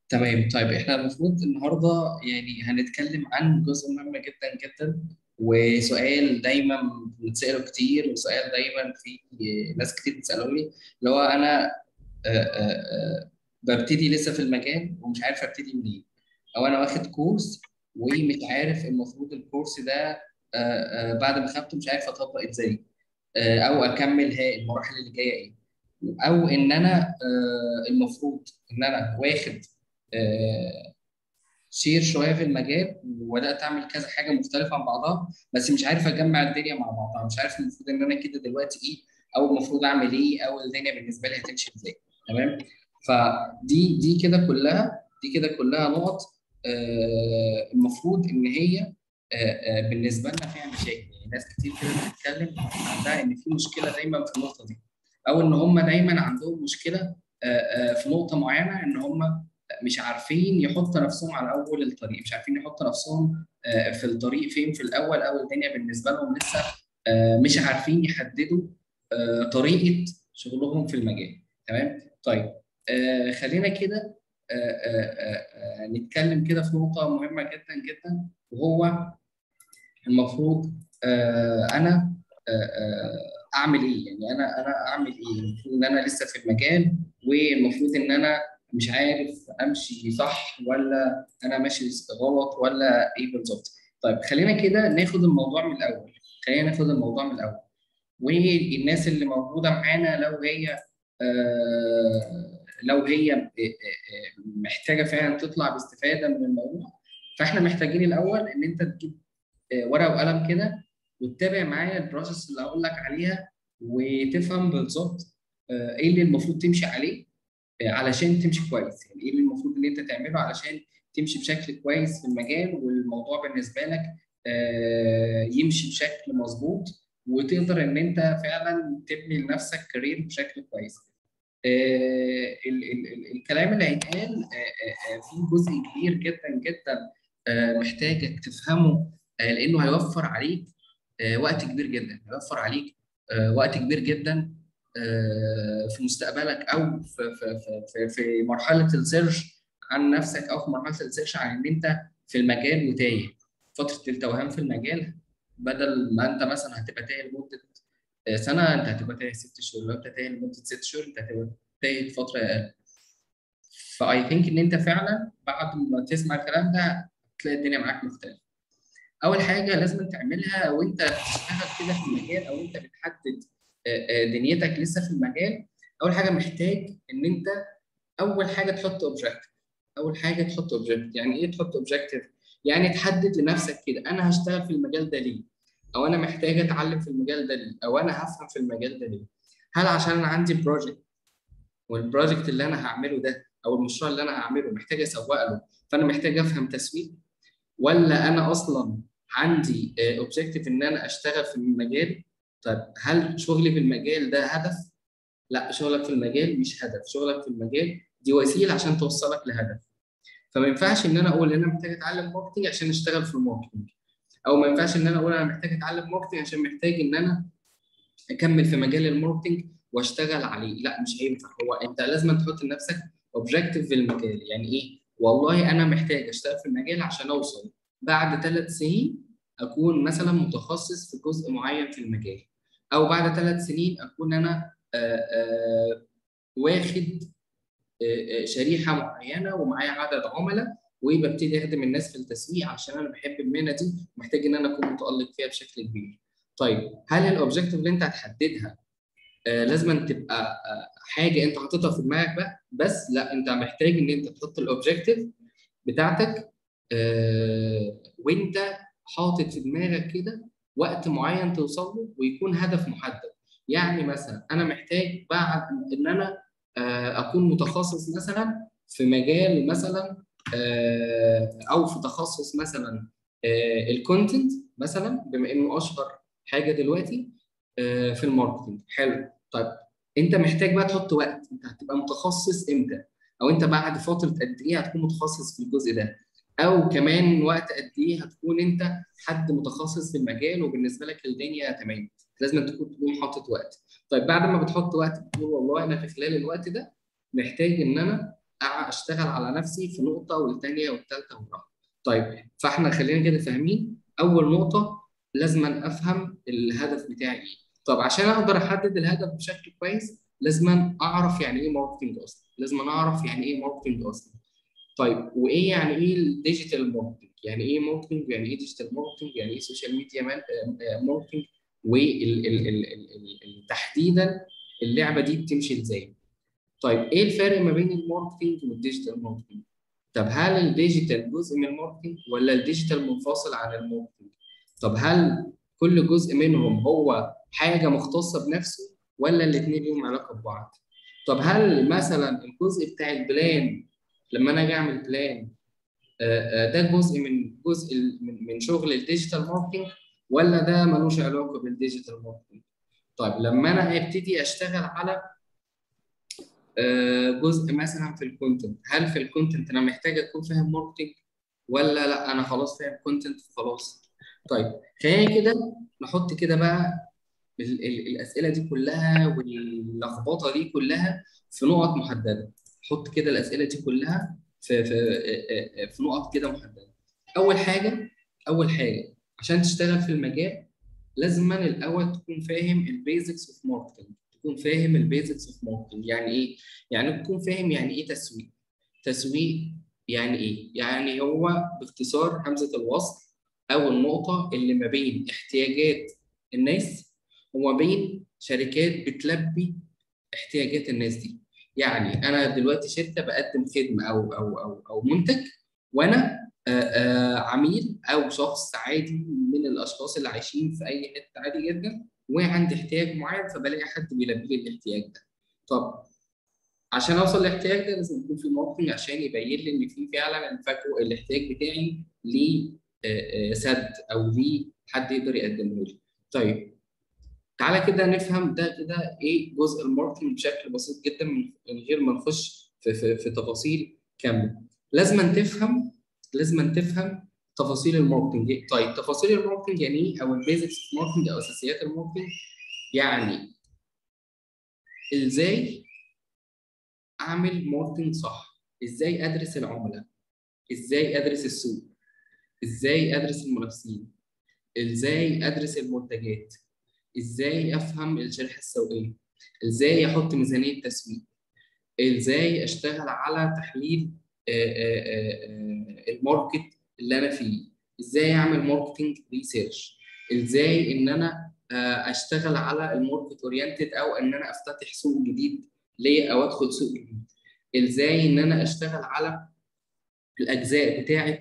تمام طيب احنا المفروض النهارده يعني هنتكلم عن جزء مهم جدا جدا وسؤال دايما بنتسأله كتير وسؤال دايما في ناس كتير بتسألوني اللي هو انا آه، آه، آه، ببتدي لسه في المجال ومش عارف ابتدي منين او انا واخد كورس ومش عارف المفروض الكورس ده آه، آه، بعد ما خدته مش عارف اطبق ازاي آه، او اكمل ها المراحل اللي جايه ايه او ان انا آه، المفروض ان انا واخد آه، شير شويه في المجال وبدات اعمل كذا حاجه مختلفه عن بعضها بس مش عارف اجمع الدنيا مع بعضها مش عارف المفروض ان انا كده دلوقتي ايه او المفروض اعمل ايه او الدنيا بالنسبه لي هتمشي ازاي تمام فدي دي كده كلها دي كده كلها نقط آه، المفروض ان هي آه، آه، بالنسبه لنا فيها مشاكل يعني ناس كتير كده بتتكلم عندها ان في مشكله دايما في النقطه دي او ان هم دايما عندهم مشكله آه، آه، في نقطه معينه ان هم مش عارفين يحطوا نفسهم على اول الطريق مش عارفين يحطوا نفسهم آه، في الطريق فين في الاول او الدنيا بالنسبه لهم لسه آه، مش عارفين يحددوا آه، طريقه شغلهم في المجال تمام طيب آه، خلينا كده آه، آه، آه، آه، نتكلم كده في نقطه مهمه جدا جدا وهو المفروض آه، انا آه، آه، اعمل ايه يعني انا انا اعمل ايه المفروض ان انا لسه في المجال والمفروض ان انا مش عارف امشي صح ولا انا ماشي غلط ولا ايه بالظبط طيب خلينا كده ناخد الموضوع من الاول خلينا ناخد الموضوع من الاول والناس اللي موجوده معانا لو هي آه، لو هي آه، آه، محتاجه فعلا تطلع باستفاده من الموضوع فاحنا محتاجين الاول ان انت تجيب آه، ورقه وقلم كده وتتابع معايا البروسيس اللي هقول لك عليها وتفهم بالظبط آه، ايه اللي المفروض تمشي عليه آه، علشان تمشي كويس يعني ايه اللي المفروض ان انت تعمله علشان تمشي بشكل كويس في المجال والموضوع بالنسبه لك آه، يمشي بشكل مظبوط وتقدر ان انت فعلا تبني لنفسك كارير بشكل كويس آه، ال- ال- ال- الكلام اللي هيتقال آه، آه، آه، فيه جزء كبير جدا جدا آه، محتاجك تفهمه آه، لانه هيوفر عليك آه، وقت كبير جدا هيوفر عليك آه، وقت كبير جدا آه، في مستقبلك او في في في في, في مرحله السيرش عن نفسك او في مرحله السيرش عن ان انت في المجال وتايه فتره التوهان في المجال بدل ما انت مثلا هتبقى تايه لمده آه، سنه انت هتبقى تايه ست شهور لو انت تايه لمده ست شهور انت هتبقى تايه فتره اقل فاي ثينك ان انت فعلا بعد ما تسمع الكلام ده تلاقي الدنيا معاك مختلفه اول حاجه لازم تعملها وانت بتشتغل كده في المجال او انت بتحدد آه، آه، دنيتك لسه في المجال اول حاجه محتاج ان انت اول حاجه تحط اوبجيكتيف اول حاجه تحط اوبجيكتيف يعني ايه تحط اوبجيكتيف يعني تحدد لنفسك كده انا هشتغل في المجال ده ليه او انا محتاج اتعلم في المجال ده ليه او انا هفهم في المجال ده ليه هل عشان انا عندي بروجكت والبروجكت اللي انا هعمله ده او المشروع اللي انا هعمله محتاج اسوق له فانا محتاج افهم تسويق ولا انا اصلا عندي اوبجيكتيف ان انا اشتغل في المجال طيب هل شغلي في المجال ده هدف لا شغلك في المجال مش هدف شغلك في المجال دي وسيله عشان توصلك لهدف فما ينفعش ان انا اقول ان انا محتاج اتعلم ماركتنج عشان اشتغل في الماركتنج او ما ينفعش ان انا اقول انا محتاج اتعلم ماركتنج عشان محتاج ان انا اكمل في مجال الماركتنج واشتغل عليه لا مش هينفع هو انت لازم تحط لنفسك اوبجيكتيف في المجال يعني ايه والله انا محتاج اشتغل في المجال عشان اوصل بعد ثلاث سنين اكون مثلا متخصص في جزء معين في المجال او بعد ثلاث سنين اكون انا آه، آه، واخد آه، آه، شريحه معينه ومعايا عدد عملاء وببتدي اخدم الناس في التسويق عشان انا بحب المهنه دي ومحتاج ان انا اكون متالق فيها بشكل كبير. طيب هل الاوبجيكتيف اللي انت هتحددها آه لازم تبقى آه حاجه انت حاططها في دماغك بقى بس لا انت محتاج ان انت تحط الاوبجيكتيف بتاعتك آه وانت حاطط في دماغك كده وقت معين توصل له ويكون هدف محدد يعني مثلا انا محتاج بعد ان انا آه اكون متخصص مثلا في مجال مثلا آه او في تخصص مثلا آه الكونتنت مثلا بما انه اشهر حاجه دلوقتي آه في الماركتنج حلو طيب انت محتاج بقى تحط وقت انت هتبقى متخصص امتى او انت بعد فتره قد ايه هتكون متخصص في الجزء ده او كمان وقت قد ايه هتكون انت حد متخصص في المجال وبالنسبه لك الدنيا تمام لازم تكون تكون حاطط وقت طيب بعد ما بتحط وقت بتقول والله انا في خلال الوقت ده محتاج ان انا اشتغل على نفسي في نقطه والثانيه والثالثه والرابعه طيب فاحنا خلينا كده فاهمين اول نقطه لازم افهم الهدف بتاعي ايه طب عشان اقدر احدد الهدف بشكل كويس لازم اعرف يعني ايه ماركتنج اصلا لازم اعرف يعني ايه ماركتنج اصلا طيب وايه يعني ايه الديجيتال ماركتنج يعني ايه ماركتنج يعني ايه ديجيتال ماركتنج يعني ايه سوشيال ميديا ماركتنج وتحديدا اللعبه دي بتمشي ازاي طيب ايه الفرق ما بين الماركتنج والديجيتال ماركتنج طب هل الديجيتال جزء من الماركتنج ولا الديجيتال منفصل عن الماركتنج طب هل كل جزء منهم هو حاجه مختصه بنفسه ولا الاثنين ليهم علاقه ببعض طب هل مثلا الجزء بتاع البلان لما انا اجي اعمل بلان ده جزء من جزء من من شغل الديجيتال ماركتنج ولا ده ملوش علاقه بالديجيتال ماركتنج طيب لما انا ابتدي اشتغل على جزء مثلا في الكونتنت هل في الكونتنت انا محتاج اكون فاهم ماركتنج ولا لا انا خلاص فاهم كونتنت خلاص طيب خلينا كده نحط كده بقى ال ال الاسئله دي كلها واللخبطه دي كلها في نقط محدده حط كده الاسئله دي كلها في في في نقط كده محدده اول حاجه اول حاجه عشان تشتغل في المجال لازم الاول تكون فاهم البيزكس اوف ماركتنج تكون فاهم البيزكس اوف ماركتنج يعني ايه يعني تكون فاهم يعني ايه تسويق تسويق يعني ايه يعني هو باختصار همزه الوصل او النقطه اللي ما بين احتياجات الناس وما بين شركات بتلبي احتياجات الناس دي يعني انا دلوقتي شركه بقدم خدمه او او او او منتج وانا آآ آآ عميل او شخص عادي من الاشخاص اللي عايشين في اي حته عادي جدا وعندي احتياج معين فبلاقي حد بيلبي لي الاحتياج ده طب عشان اوصل للاحتياج ده لازم يكون في ماركتنج عشان يبين لي ان في فعلا الفاكو الاحتياج بتاعي ليه سد او ليه حد يقدر يقدمه لي طيب تعالى كده نفهم ده كده ايه جزء الماركتنج بشكل بسيط جدا من غير ما نخش في, في, في تفاصيل كامله لازم تفهم لازم تفهم تفاصيل الماركتنج طيب تفاصيل الماركتنج يعني ايه او البيزكس ماركتنج او اساسيات الماركتنج يعني ازاي اعمل ماركتنج صح ازاي ادرس العملاء ازاي ادرس السوق ازاي ادرس المنافسين ازاي ادرس المنتجات ازاي افهم الشريحه السوقيه ازاي احط ميزانيه تسويق ازاي اشتغل على تحليل الماركت اللي انا فيه ازاي اعمل ماركتنج ريسيرش ازاي ان انا اشتغل على الماركت اورينتد او ان انا افتتح سوق جديد ليا او ادخل سوق جديد ازاي ان انا اشتغل على الاجزاء بتاعه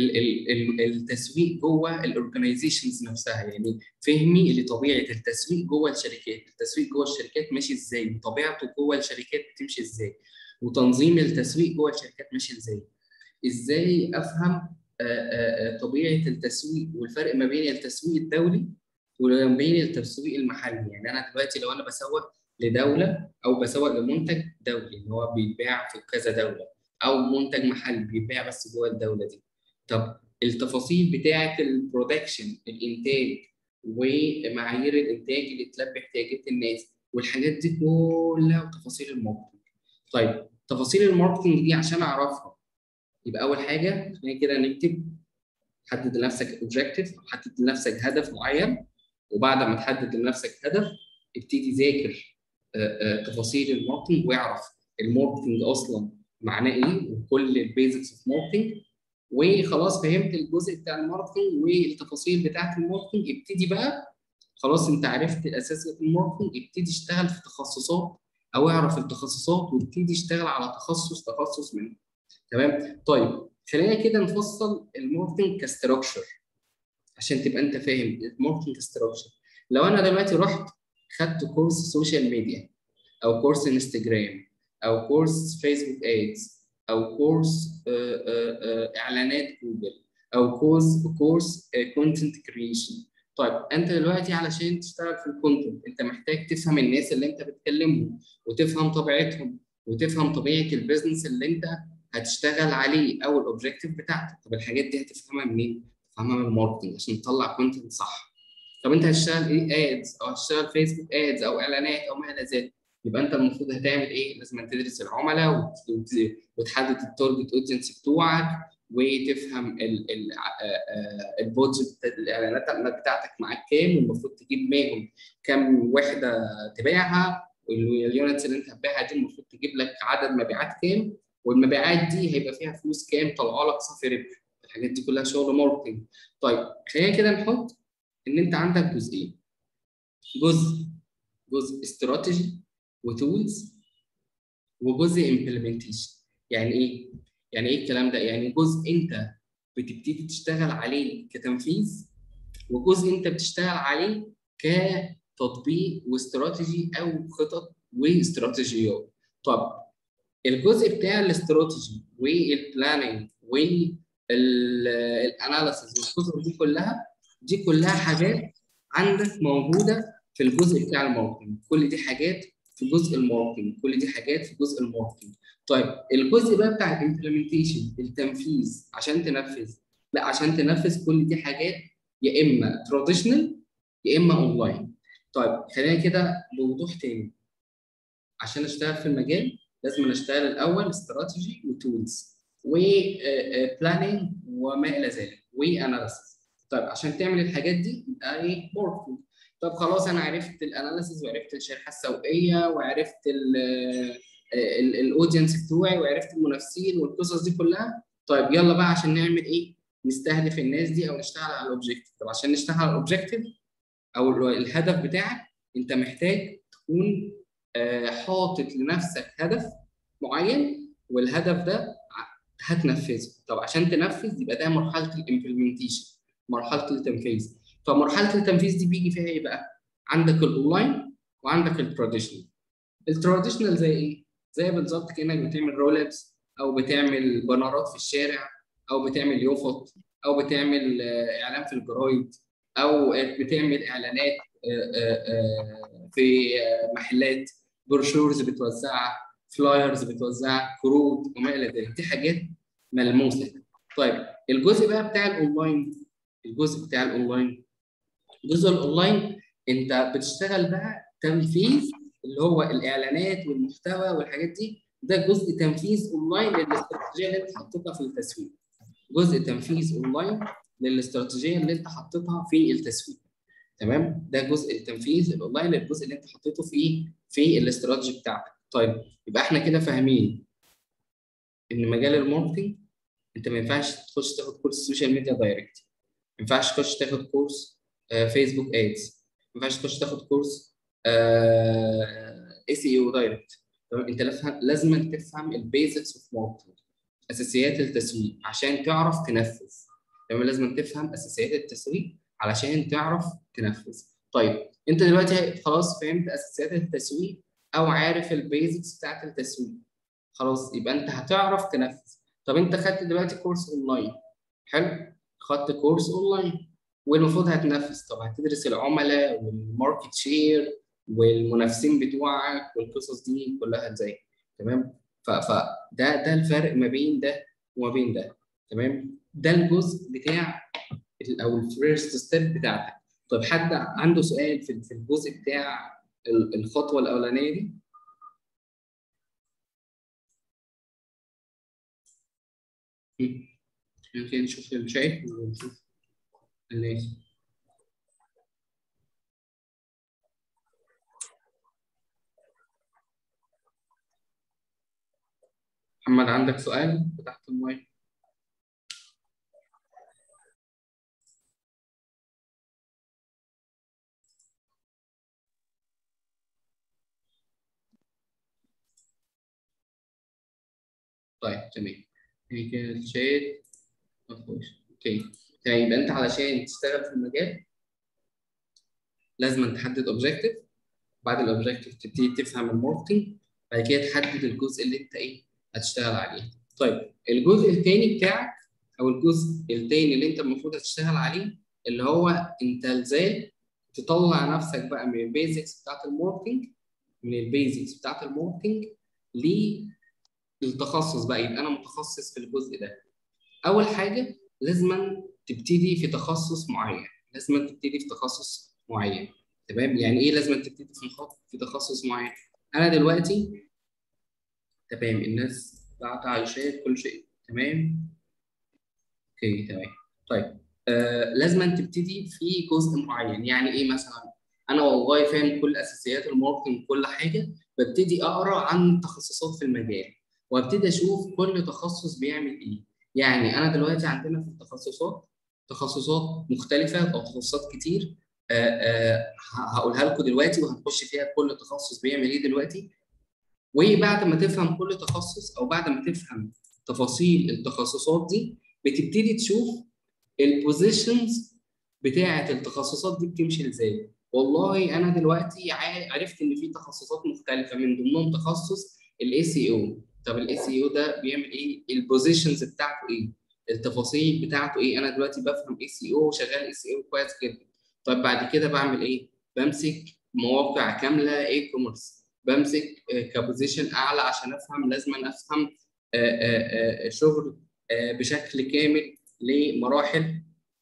التسويق جوه الاورجنايزيشنز نفسها يعني فهمي لطبيعه التسويق جوه الشركات التسويق جوه الشركات ماشي ازاي وطبيعته جوه الشركات بتمشي ازاي وتنظيم التسويق جوه الشركات ماشي ازاي ازاي افهم طبيعه التسويق والفرق ما بين التسويق الدولي وما بين التسويق المحلي يعني انا دلوقتي لو انا بسوق لدوله او بسوق لمنتج دولي اللي هو بيتباع في كذا دوله او منتج محلي بيتباع بس جوه الدوله دي طب التفاصيل بتاعه البرودكشن الانتاج ومعايير الانتاج اللي تلبي احتياجات الناس والحاجات دي كلها وتفاصيل الماركتنج طيب تفاصيل الماركتنج دي عشان اعرفها يبقى اول حاجه خلينا كده نكتب حدد لنفسك اوبجيكتيف حدد لنفسك هدف معين وبعد ما تحدد لنفسك هدف ابتدي ذاكر تفاصيل الماركتنج واعرف الماركتنج اصلا معناه ايه وكل البيزكس اوف ماركتنج وخلاص فهمت الجزء بتاع الماركتنج والتفاصيل بتاعت الماركتنج ابتدي بقى خلاص انت عرفت الاساسيات الماركتنج ابتدي اشتغل في تخصصات او اعرف التخصصات وابتدي اشتغل على تخصص تخصص منه تمام طيب خلينا كده نفصل الماركتنج كستراكشر عشان تبقى انت فاهم الماركتنج كستراكشر لو انا دلوقتي رحت خدت كورس سوشيال ميديا او كورس انستجرام او كورس فيسبوك ادز او كورس اعلانات جوجل او كورس كورس كونتنت كريشن طيب انت دلوقتي علشان تشتغل في الكونتنت انت محتاج تفهم الناس اللي انت بتكلمهم وتفهم طبيعتهم وتفهم طبيعه البيزنس اللي انت هتشتغل عليه او الاوبجيكتيف بتاعتك طب الحاجات دي هتفهمها منين؟ تفهمها من الماركتنج عشان تطلع كونتنت صح طب انت هتشتغل ايه ادز او هتشتغل فيسبوك ادز او اعلانات او ما الى ذلك يبقى انت المفروض هتعمل ايه؟ لازم تدرس العملاء وتحدد التارجت اودينس بتوعك وتفهم البودجت الاعلانات بتاعتك معاك كام والمفروض تجيب منهم كام وحده تبيعها واليونتس اللي انت هتبيعها دي المفروض تجيب لك عدد مبيعات كام والمبيعات دي هيبقى فيها فلوس كام طالعه لك صافي ربح الحاجات دي كلها شغل ماركتنج طيب خلينا كده نحط ان انت عندك جزئين جزء جزء استراتيجي وتولز وجزء امبلمنتيشن يعني ايه؟ يعني ايه الكلام ده؟ يعني جزء انت بتبتدي تشتغل عليه كتنفيذ وجزء انت بتشتغل عليه كتطبيق واستراتيجي او خطط واستراتيجيات. طب الجزء بتاع الاستراتيجي والبلاننج والاناليسيس والكتب دي كلها دي كلها حاجات عندك موجوده في الجزء بتاع الماركتنج كل دي حاجات في جزء الماركتنج كل دي حاجات في جزء الماركتنج طيب الجزء بقى بتاع الامبلمنتيشن التنفيذ عشان تنفذ لا عشان تنفذ كل دي حاجات يا اما تراديشنال يا اما اونلاين طيب خلينا كده بوضوح تاني عشان اشتغل في المجال لازم اشتغل الاول استراتيجي وتولز وبلاننج وما الى ذلك واناليسيس طيب عشان تعمل الحاجات دي يبقى ايه ماركتنج طب خلاص انا عرفت الاناليسيس وعرفت الشريحه السوقيه وعرفت الاودينس بتوعي وعرفت المنافسين والقصص دي كلها طيب يلا بقى عشان نعمل ايه؟ نستهدف الناس دي او نشتغل على الاوبجيكتيف طب عشان نشتغل على الاوبجيكتيف او الهدف بتاعك انت محتاج تكون حاطط لنفسك هدف معين والهدف ده هتنفذه طب عشان تنفذ يبقى ده مرحله الامبلمنتيشن مرحله التنفيذ فمرحله التنفيذ دي بيجي فيها ايه بقى؟ عندك الاونلاين وعندك التراديشنال. التراديشنال زي ايه؟ زي بالظبط كانك بتعمل رولابس او بتعمل بنرات في الشارع او بتعمل يوفط او بتعمل اعلان في الجرايد او بتعمل اعلانات في محلات بروشورز بتوزعها فلايرز بتوزعها كروت وما الى ذلك دي حاجات ملموسه طيب الجزء بقى بتاع الاونلاين الجزء بتاع الاونلاين الجزء الاونلاين انت بتشتغل بقى تنفيذ اللي هو الاعلانات والمحتوى والحاجات دي ده جزء تنفيذ اونلاين للاستراتيجيه اللي انت حطيتها في التسويق جزء تنفيذ اونلاين للاستراتيجيه اللي انت حطيتها في التسويق تمام ده جزء التنفيذ الاونلاين للجزء اللي انت حطيته في في الاستراتيجي بتاعتك طيب يبقى احنا كده فاهمين ان مجال الماركتنج انت ما ينفعش تخش تاخد كورس سوشيال ميديا دايركت ما ينفعش تخش تاخد كورس فيسبوك ادز ما ينفعش تخش تاخد كورس اي سي او دايركت انت لازم تفهم البيزكس اوف ماركتنج اساسيات التسويق عشان تعرف تنفذ تمام لازم تفهم اساسيات التسويق علشان تعرف تنفذ طيب انت دلوقتي خلاص فهمت اساسيات التسويق او عارف البيزكس بتاعت التسويق خلاص يبقى انت هتعرف تنفذ طب انت خدت دلوقتي كورس اونلاين حلو خدت كورس اونلاين والمفروض هتنفذ طب هتدرس العملاء والماركت شير والمنافسين بتوعك والقصص دي كلها ازاي تمام فده ده الفرق ما بين ده وما بين ده تمام ده الجزء بتاع او الفيرست ستيب بتاعتك طب حد عنده سؤال في الجزء بتاع الخطوه الاولانيه دي يمكن نشوف الشايف ونشوف الناس محمد عندك سؤال فتحت المايك طيب تمام هي كده الشات مفهوش اوكي طيب يبقى انت علشان تشتغل في المجال لازم تحدد اوبجيكتيف بعد الاوبجيكتيف تبتدي تفهم الماركتنج بعد كده تحدد الجزء اللي انت ايه هتشتغل عليه طيب الجزء الثاني بتاعك او الجزء الثاني اللي انت المفروض هتشتغل عليه اللي هو انت ازاي تطلع نفسك بقى من البيزكس بتاعت الماركتنج من البيزكس بتاعت الماركتنج للتخصص بقى يبقى انا متخصص في الجزء ده اول حاجه لازم تبتدي في تخصص معين لازم تبتدي في تخصص معين تمام يعني ايه لازم تبتدي في في تخصص معين انا دلوقتي تمام الناس بعت عايشات كل شيء تمام اوكي تمام طيب آه لازم تبتدي في جزء معين يعني ايه مثلا انا والله فاهم كل اساسيات الماركتنج كل حاجه ببتدي اقرا عن تخصصات في المجال وابتدي اشوف كل تخصص بيعمل ايه يعني انا دلوقتي عندنا في التخصصات تخصصات مختلفه او تخصصات كتير آه آه هقولها لكم دلوقتي وهنخش فيها كل تخصص بيعمل ايه دلوقتي وبعد ما تفهم كل تخصص او بعد ما تفهم تفاصيل التخصصات دي بتبتدي تشوف البوزيشنز بتاعه التخصصات دي بتمشي ازاي والله انا دلوقتي عرفت ان في تخصصات مختلفه من ضمنهم تخصص الاي سي او طب الاي سي او ده بيعمل ايه البوزيشنز بتاعته ايه التفاصيل بتاعته ايه انا دلوقتي بفهم اي سي او وشغال اي سي او كويس جدا طب بعد كده بعمل ايه بمسك مواقع كامله اي كوميرس بمسك كبوزيشن اعلى عشان افهم لازم افهم شغل بشكل كامل لمراحل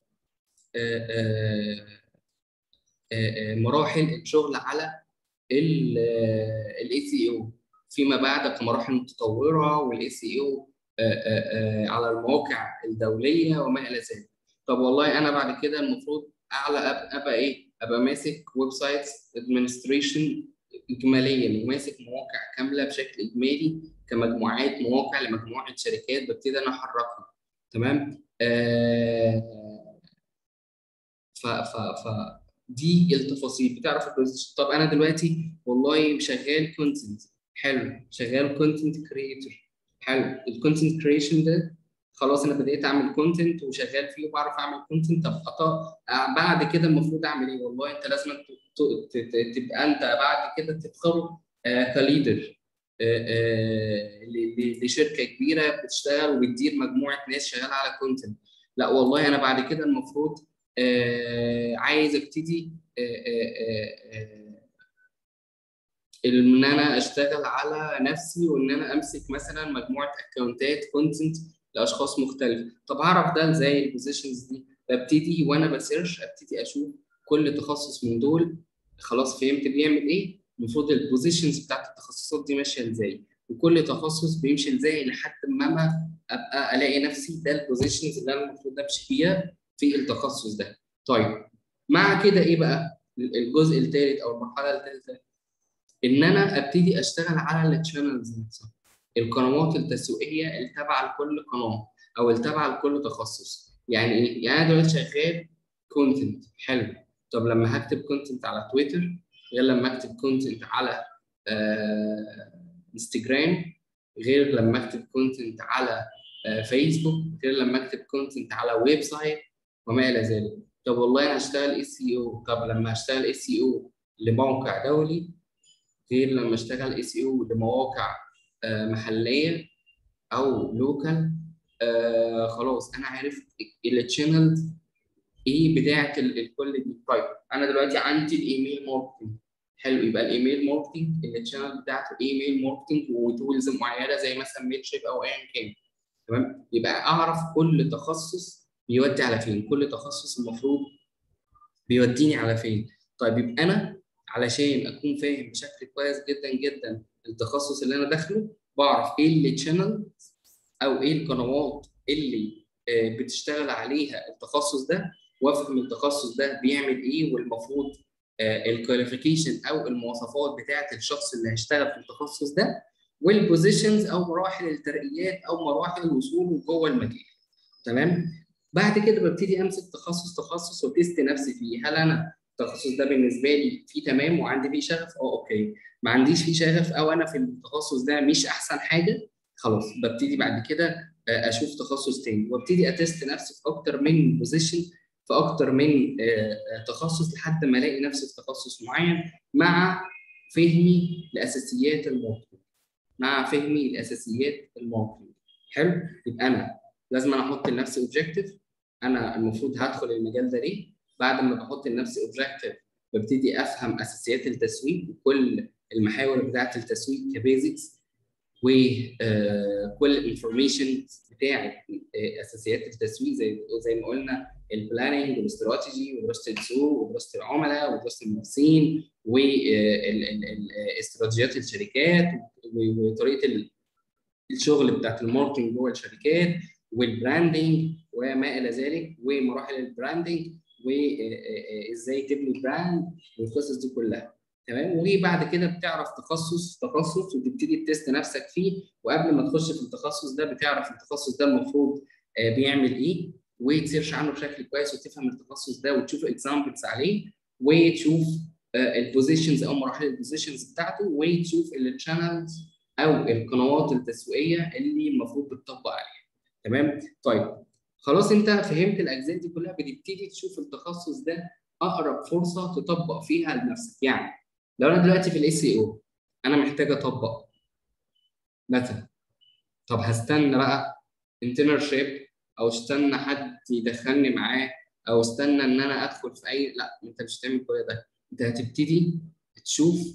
مراحل الشغل على الاي سي او فيما بعد كمراحل متطوره والاي سي او على المواقع الدوليه وما الى ذلك طب والله انا بعد كده المفروض اعلى ابقى ايه ابقى ماسك ويب سايت ادمنستريشن اجماليا وماسك مواقع كامله بشكل اجمالي كمجموعات مواقع لمجموعه شركات ببتدي انا احركها تمام آه ف ف ف دي التفاصيل بتعرف البوزيشن طب انا دلوقتي والله شغال كونتنت حلو شغال كونتنت كريتور حلو الكونتنت كريشن ده خلاص انا بدات اعمل كونتنت وشغال فيه وبعرف اعمل كونتنت طب بعد كده المفروض اعمل ايه والله انت لازم تبقى انت بعد كده تتخرج كليدر لشركه كبيره بتشتغل وبتدير مجموعه ناس شغاله على كونتنت لا والله انا بعد كده المفروض عايز ابتدي ان انا اشتغل على نفسي وان انا امسك مثلا مجموعه اكونتات كونتنت لاشخاص مختلفه طب اعرف ده ازاي البوزيشنز دي ببتدي وانا بسيرش ابتدي اشوف كل تخصص من دول خلاص فهمت بيعمل ايه المفروض البوزيشنز بتاعت التخصصات دي ماشيه ازاي وكل تخصص بيمشي ازاي لحد ما ما ابقى الاقي نفسي ده البوزيشنز اللي انا المفروض امشي فيها في التخصص ده طيب مع كده ايه بقى الجزء الثالث او المرحله الثالثه ان انا ابتدي اشتغل على التشانلز نفسها القنوات التسويقيه اللي تابعه لكل قناه او اللي تابعه لكل تخصص يعني ايه يعني انا دلوقتي شغال كونتنت حلو طب لما هكتب كونتنت على تويتر غير لما اكتب كونتنت على آه انستجرام غير لما اكتب كونتنت على آه فيسبوك غير لما اكتب كونتنت على ويب سايت وما الى ذلك طب والله انا هشتغل اي سي او طب لما هشتغل اي سي او لموقع دولي غير لما اشتغل اي سي او لمواقع آه محليه او لوكال آه خلاص انا عرفت التشانلز ايه بتاعه الكل دي طيب انا دلوقتي عندي الايميل ماركتنج حلو يبقى الايميل ماركتنج التشانل بتاعته ايميل ماركتنج وتولز معينه زي مثلا ميل شيب او ايا كان تمام يبقى اعرف كل تخصص بيودي على فين كل تخصص المفروض بيوديني على فين طيب يبقى انا علشان اكون فاهم بشكل كويس جدا جدا التخصص اللي انا داخله بعرف ايه التشانل او ايه القنوات اللي بتشتغل عليها التخصص ده وافهم التخصص ده بيعمل ايه والمفروض الكواليفيكيشن او المواصفات بتاعه الشخص اللي هيشتغل في التخصص ده والبوزيشنز او مراحل الترقيات او مراحل الوصول جوه المجال تمام بعد كده ببتدي امسك تخصص تخصص وتست نفسي فيه هل انا التخصص ده بالنسبه لي فيه تمام وعندي فيه شغف اه اوكي ما عنديش فيه شغف او انا في التخصص ده مش احسن حاجه خلاص ببتدي بعد كده اشوف تخصص تاني وابتدي اتست نفسي في اكتر من بوزيشن في اكتر من تخصص لحد ما الاقي نفسي في تخصص معين مع فهمي لاساسيات الماركتنج مع فهمي لاساسيات الماركتنج حلو يبقى انا لازم انا احط لنفسي اوبجيكتيف انا المفروض هدخل المجال ده ليه بعد ما بحط لنفسي اوبجيكتيف ببتدي افهم اساسيات التسويق وكل المحاور بتاعه التسويق كبيزكس وكل الانفورميشن بتاعه اساسيات التسويق زي زي ما قلنا البلاننج والاستراتيجي ودراسه السوق ودراسه العملاء ودراسه المنافسين واستراتيجيات الشركات وطريقه الشغل بتاعت الماركتنج جوه الشركات والبراندنج وما الى ذلك ومراحل البراندنج وازاي تبني براند والقصص دي كلها تمام وبعد كده بتعرف تخصص تخصص وتبتدي تست نفسك فيه وقبل ما تخش في التخصص ده بتعرف التخصص ده المفروض بيعمل ايه وتسيرش عنه بشكل كويس وتفهم التخصص ده وتشوف اكزامبلز عليه وتشوف البوزيشنز او مراحل البوزيشنز بتاعته وتشوف الشانلز او القنوات التسويقيه اللي المفروض بتطبق عليها تمام طيب خلاص انت فهمت الاجزاء دي كلها بتبتدي تشوف التخصص ده اقرب فرصه تطبق فيها لنفسك يعني لو انا دلوقتي في الاس اي او انا محتاج اطبق مثلا طب هستنى بقى انترنشيب او استنى حد يدخلني معاه او استنى ان انا ادخل في اي لا انت مش هتعمل كل ده انت هتبتدي تشوف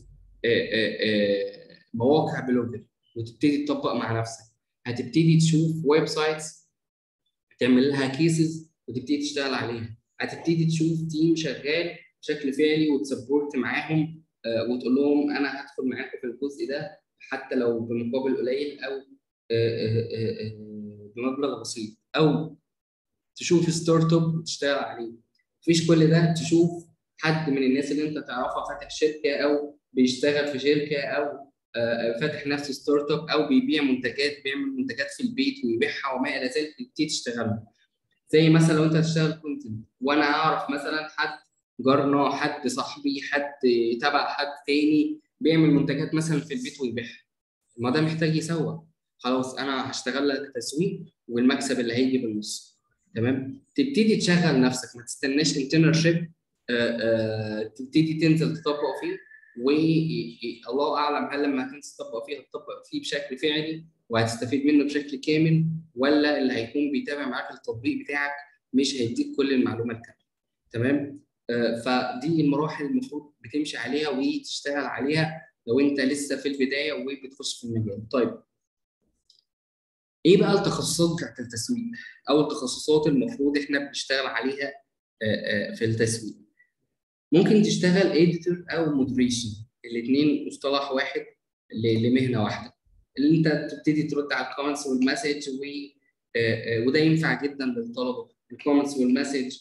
مواقع بلوجر وتبتدي تطبق مع نفسك هتبتدي تشوف ويب سايتس تعمل لها كيسز وتبتدي تشتغل عليها هتبتدي تشوف تيم شغال بشكل فعلي وتسبورت معاهم وتقول لهم انا هدخل معاكم في الجزء ده حتى لو بمقابل قليل او بمبلغ بسيط او تشوف ستارت اب وتشتغل عليه مفيش كل ده تشوف حد من الناس اللي انت تعرفها فاتح شركه او بيشتغل في شركه او فاتح نفسه ستارت اب او بيبيع منتجات بيعمل منتجات في البيت ويبيعها وما الى ذلك تبتدي تشتغل زي مثلا لو انت هتشتغل كونتنت وانا اعرف مثلا حد جارنا حد صاحبي حد تبع حد تاني بيعمل منتجات مثلا في البيت ويبيعها ما ده محتاج يسوق خلاص انا هشتغل لك تسويق والمكسب اللي هيجي بالنص تمام تبتدي تشغل نفسك ما تستناش انترنشيب تبتدي تنزل تطبق فيه والله اعلم هل لما هتنزل تطبق فيه هتطبق فيه بشكل فعلي وهتستفيد منه بشكل كامل ولا اللي هيكون بيتابع معاك التطبيق بتاعك مش هيديك كل المعلومه الكامله تمام آه فدي المراحل المفروض بتمشي عليها وتشتغل عليها لو انت لسه في البدايه وبتخش في المجال طيب ايه بقى التخصصات بتاعت التسويق او التخصصات المفروض احنا بنشتغل عليها آه آه في التسويق ممكن تشتغل اديتور او مودريشن الاثنين مصطلح واحد لمهنه واحده اللي انت تبتدي ترد على الكومنتس والمسج و وده ينفع جدا للطلبه الكومنتس والمسج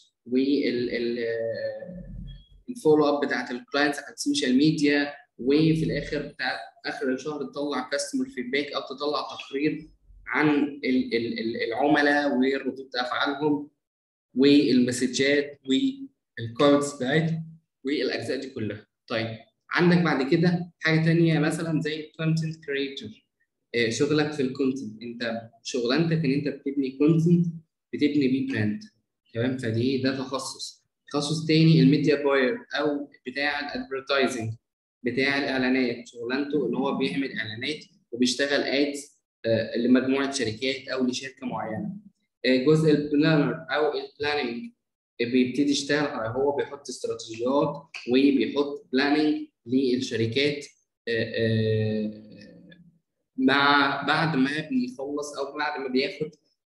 والفولو اب بتاعت الكلاينتس على السوشيال ميديا وفي الاخر بتاع اخر الشهر تطلع كاستمر فيدباك او تطلع تقرير عن العملاء وردود افعالهم والمسجات والكوردز بتاعتهم والاجزاء دي كلها طيب عندك بعد كده حاجه ثانيه مثلا زي الكونتنت كريتور شغلك في الكونتنت انت شغلانتك ان انت بتبني كونتنت بتبني بيه براند تمام فدي ده تخصص تخصص تاني الميديا باير او بتاع الادفرتايزنج بتاع الاعلانات شغلانته ان هو بيعمل اعلانات وبيشتغل ادز لمجموعه شركات او لشركه معينه جزء البلانر او البلاننج بيبتدي يشتغل على هو بيحط استراتيجيات وبيحط بلاننج للشركات مع بعد ما بيخلص او بعد ما بياخد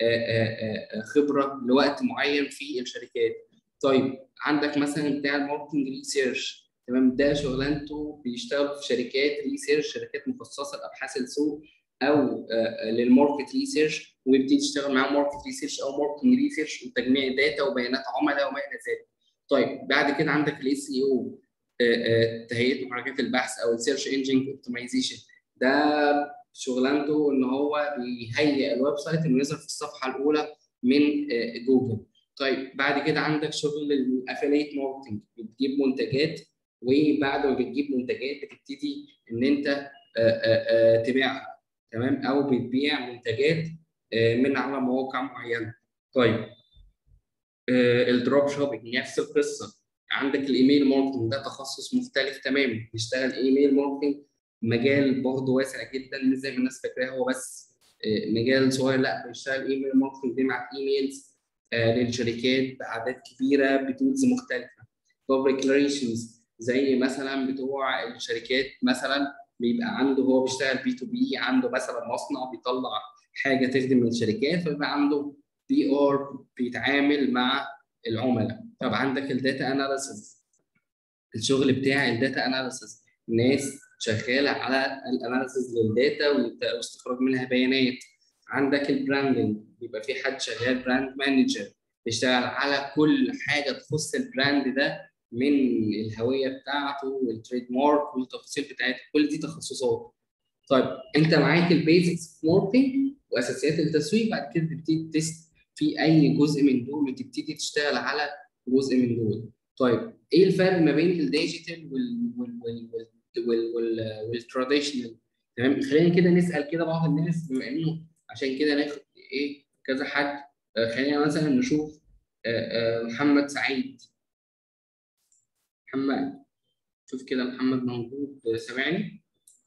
خبره لوقت معين في الشركات. طيب عندك مثلا بتاع الماركتنج ريسيرش تمام ده شغلانته بيشتغل في شركات ريسيرش شركات مخصصه لابحاث السوق او للماركت ريسيرش ويبتدي يشتغل معاه ماركت ريسيرش او ماركتنج ريسيرش وتجميع داتا وبيانات عملاء وما الى ذلك. طيب بعد كده عندك الاس اي او تهيئه محركات البحث او السيرش انجن اوبتمايزيشن ده شغلانته ان هو بيهيئ الويب سايت انه يظهر في الصفحه الاولى من جوجل. طيب بعد كده عندك شغل الافيليت ماركتنج بتجيب منتجات وبعد ما بتجيب منتجات بتبتدي ان انت تبيعها تمام او بتبيع منتجات من على مواقع معينه. طيب الدروب شوبينج نفس القصه عندك الايميل ماركتنج ده تخصص مختلف تماما بيشتغل ايميل ماركتنج مجال برضه واسع جدا مش زي ما الناس فاكراه هو بس مجال صغير لا بيشتغل ايميل ماركتنج بيبعت ايميلز للشركات باعداد كبيره بتولز مختلفه بابليك ريليشنز زي مثلا بتوع الشركات مثلا بيبقى عنده هو بيشتغل بي تو بي عنده مثلا مصنع بيطلع حاجه تخدم الشركات فبيبقى عنده بي ار بيتعامل مع العملاء طب عندك الداتا اناليسيس الشغل بتاع الداتا اناليسيس ناس شغاله على الاناليسيس للداتا واستخراج منها بيانات عندك البراندنج بيبقى في حد شغال براند مانجر بيشتغل على كل حاجه تخص البراند ده من الهويه بتاعته والتريد مارك والتفاصيل بتاعته كل دي تخصصات طيب انت معاك البيزكس ماركتنج واساسيات التسويق بعد كده تبتدي تست في اي جزء من دول وتبتدي تشتغل على جزء من دول طيب ايه الفرق ما بين الديجيتال وال وال وال وال وال والتراديشنال تمام خلينا كده نسال كده بعض الناس بما انه عشان كده ناخد ايه كذا حد خلينا مثلا نشوف محمد سعيد محمد شوف كده محمد موجود سامعني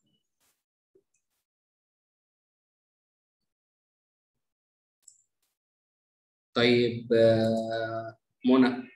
طيب منى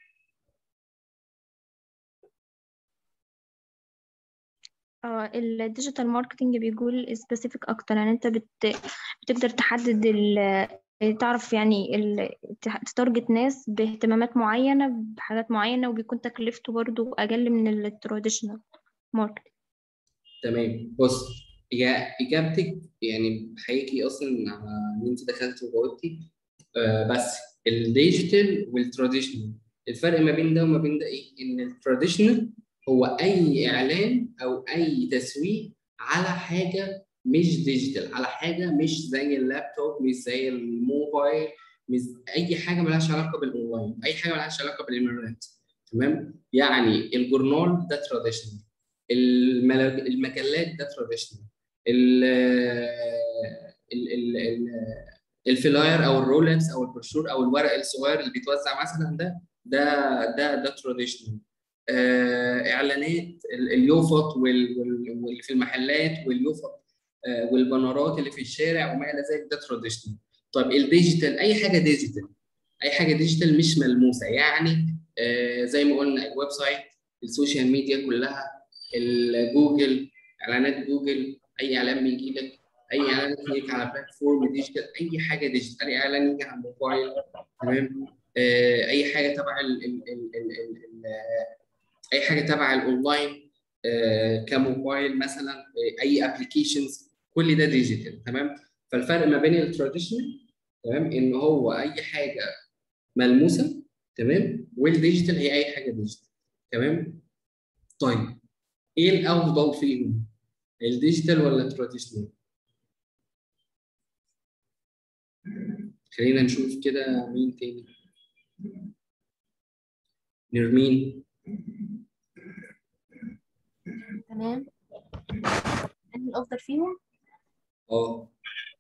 اه الديجيتال ماركتنج بيقول سبيسيفيك اكتر يعني انت بت... بتقدر تحدد ال... تعرف يعني ال... تتارجت ناس باهتمامات معينة بحاجات معينة وبيكون تكلفته برضو أقل من التراديشنال ماركتنج تمام بص هي اجابتك يعني بحييكي اصلا على ان انت دخلتي وجاوبتي آه بس الديجيتال والتراديشنال الفرق ما بين ده وما بين ده ايه؟ ان التراديشنال هو اي اعلان او اي تسويق على حاجه مش ديجيتال على حاجه مش زي اللابتوب مش زي الموبايل مش اي حاجه ملهاش علاقه بالاونلاين اي حاجه ملهاش علاقه بالانترنت تمام يعني الجورنال ده تراديشنال المجلات ده تراديشنال الفلاير او الرولكس او البروشور او الورق الصغير اللي بيتوزع مثلا ده ده ده ده تراديشنال اعلانات اليوفط واللي في المحلات واليوفط والبنرات اللي في الشارع وما الى ذلك ده تراديشنال طيب الديجيتال اي حاجه ديجيتال اي حاجه ديجيتال مش ملموسه يعني زي ما قلنا الويب سايت السوشيال ميديا كلها الجوجل اعلانات جوجل اي اعلان بيجي لك اي اعلان يجي على بلاتفورم ديجيتال اي حاجه ديجيتال اي اعلان يجي على الموبايل تمام اي حاجه تبع ال ال ال ال ال اي حاجه تبع الاونلاين كموبايل مثلا اي ابلكيشنز كل ده ديجيتال تمام فالفرق ما بين التراديشنال تمام ان هو اي حاجه ملموسه تمام والديجيتال هي اي حاجه ديجيتال تمام طيب ايه الافضل فيهم الديجيتال ولا التراديشنال خلينا نشوف كده مين تاني نرمين تمام انهي الافضل فيهم اه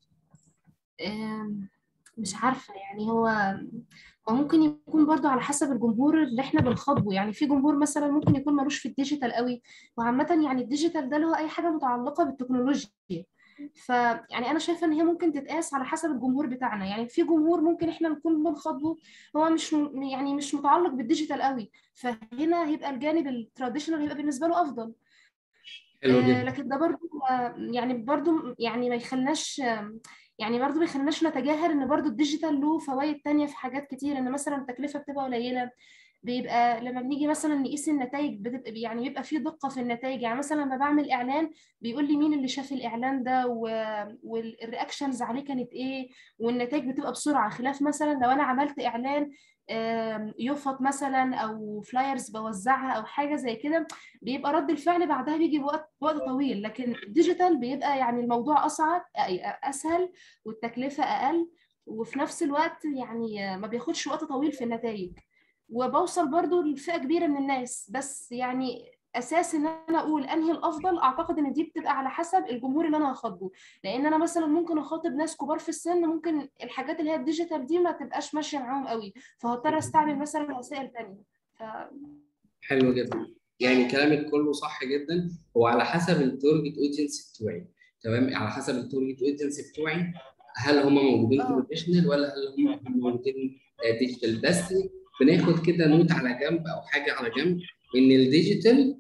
مش عارفه يعني هو هو ممكن يكون برضو على حسب الجمهور اللي احنا بنخاطبه يعني في جمهور مثلا ممكن يكون ملوش في الديجيتال قوي وعامه يعني الديجيتال ده اللي هو اي حاجه متعلقه بالتكنولوجيا فيعني انا شايفه ان هي ممكن تتقاس على حسب الجمهور بتاعنا يعني في جمهور ممكن احنا نكون بنخاطبه هو مش م... يعني مش متعلق بالديجيتال قوي فهنا هيبقى الجانب التراديشنال هيبقى بالنسبه له افضل حلو آه جدا لكن ده برضو آه يعني برضو يعني ما يخلناش آه يعني برضو ما يخلناش نتجاهل ان برضو الديجيتال له فوائد تانية في حاجات كتير ان مثلا التكلفه بتبقى قليله بيبقى لما بنيجي مثلا نقيس النتائج بتبقى يعني بيبقى في دقه في النتائج يعني مثلا لما بعمل اعلان بيقول لي مين اللي شاف الاعلان ده والرياكشنز عليه كانت ايه والنتائج بتبقى بسرعه خلاف مثلا لو انا عملت اعلان يفط مثلا او فلايرز بوزعها او حاجه زي كده بيبقى رد الفعل بعدها بيجي بوقت وقت طويل لكن الديجيتال بيبقى يعني الموضوع اصعب اسهل والتكلفه اقل وفي نفس الوقت يعني ما بياخدش وقت طويل في النتائج وبوصل برضو لفئه كبيره من الناس بس يعني اساس ان انا اقول انهي الافضل اعتقد ان دي بتبقى على حسب الجمهور اللي انا هخاطبه لان انا مثلا ممكن اخاطب ناس كبار في السن ممكن الحاجات اللي هي الديجيتال دي ما تبقاش ماشيه معاهم قوي فهضطر استعمل مثلا وسائل ثانيه ف... حلو جدا يعني كلامك كله صح جدا هو على حسب التارجت اودينس بتوعي تمام على حسب التارجت اودينس بتوعي هل هم موجودين تراديشنال ولا هل هم موجودين ديجيتال بس بناخد كده نوت على جنب او حاجه على جنب ان الديجيتال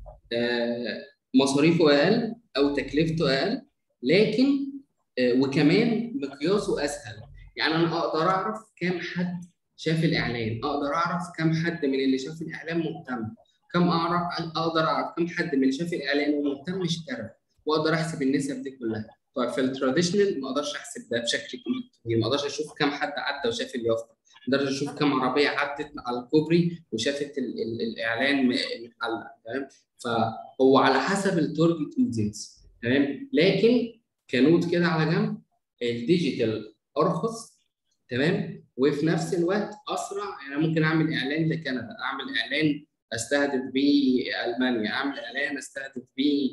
مصاريفه اقل او تكلفته اقل لكن وكمان مقياسه اسهل يعني انا اقدر اعرف كام حد شاف الاعلان اقدر اعرف كام حد من اللي شاف الاعلان مهتم كم اعرف اقدر اعرف كم حد من اللي شاف الاعلان ومهتم اشترى واقدر احسب النسب دي كلها طيب في التراديشنال ما اقدرش احسب ده بشكل كبير ما اقدرش اشوف كم حد عدى وشاف اليافطه ما اقدرش اشوف كم عربيه عدت على الكوبري وشافت ال ال الاعلان متعلق تمام فهو على حسب التارجت اودينس تمام لكن كنوت كده على جنب الديجيتال ارخص تمام وفي نفس الوقت اسرع يعني ممكن اعمل اعلان لكندا اعمل اعلان استهدف بيه المانيا اعمل اعلان استهدف بيه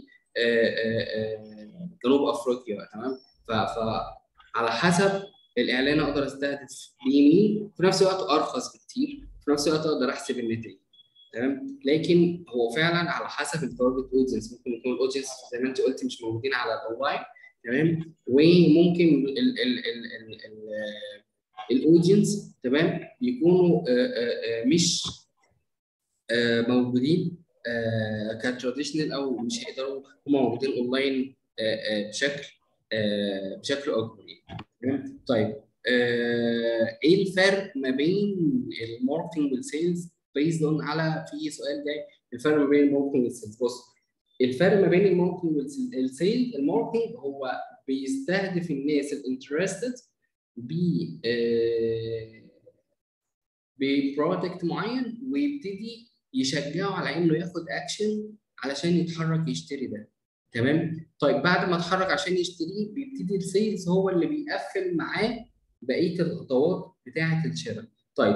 جنوب افريقيا تمام فعلى حسب الاعلان اقدر استهدف بيه مين في نفس الوقت ارخص بكتير في نفس الوقت اقدر احسب النتائج تمام لكن هو فعلا على حسب التارجت اودينس ممكن يكون الاودينس زي ما انت قلت مش موجودين على الاونلاين تمام وممكن ال ال ال ال ال الاودينس تمام يكونوا مش موجودين كتراديشنال او مش هيقدروا هم موجودين اونلاين بشكل بشكل اكبر يعني طيب ايه الفرق ما بين الماركتنج والسيلز بيزد اون على في سؤال جاي الفرق ما بين الماركتنج والسيلز بص الفرق ما بين الماركتنج والسيلز الماركتنج هو بيستهدف الناس الانترستد ب ببرودكت معين ويبتدي يشجعه على انه ياخد اكشن علشان يتحرك يشتري ده تمام طيب بعد ما اتحرك عشان يشتريه بيبتدي السيلز هو اللي بيقفل معاه بقيه الخطوات بتاعه الشراء طيب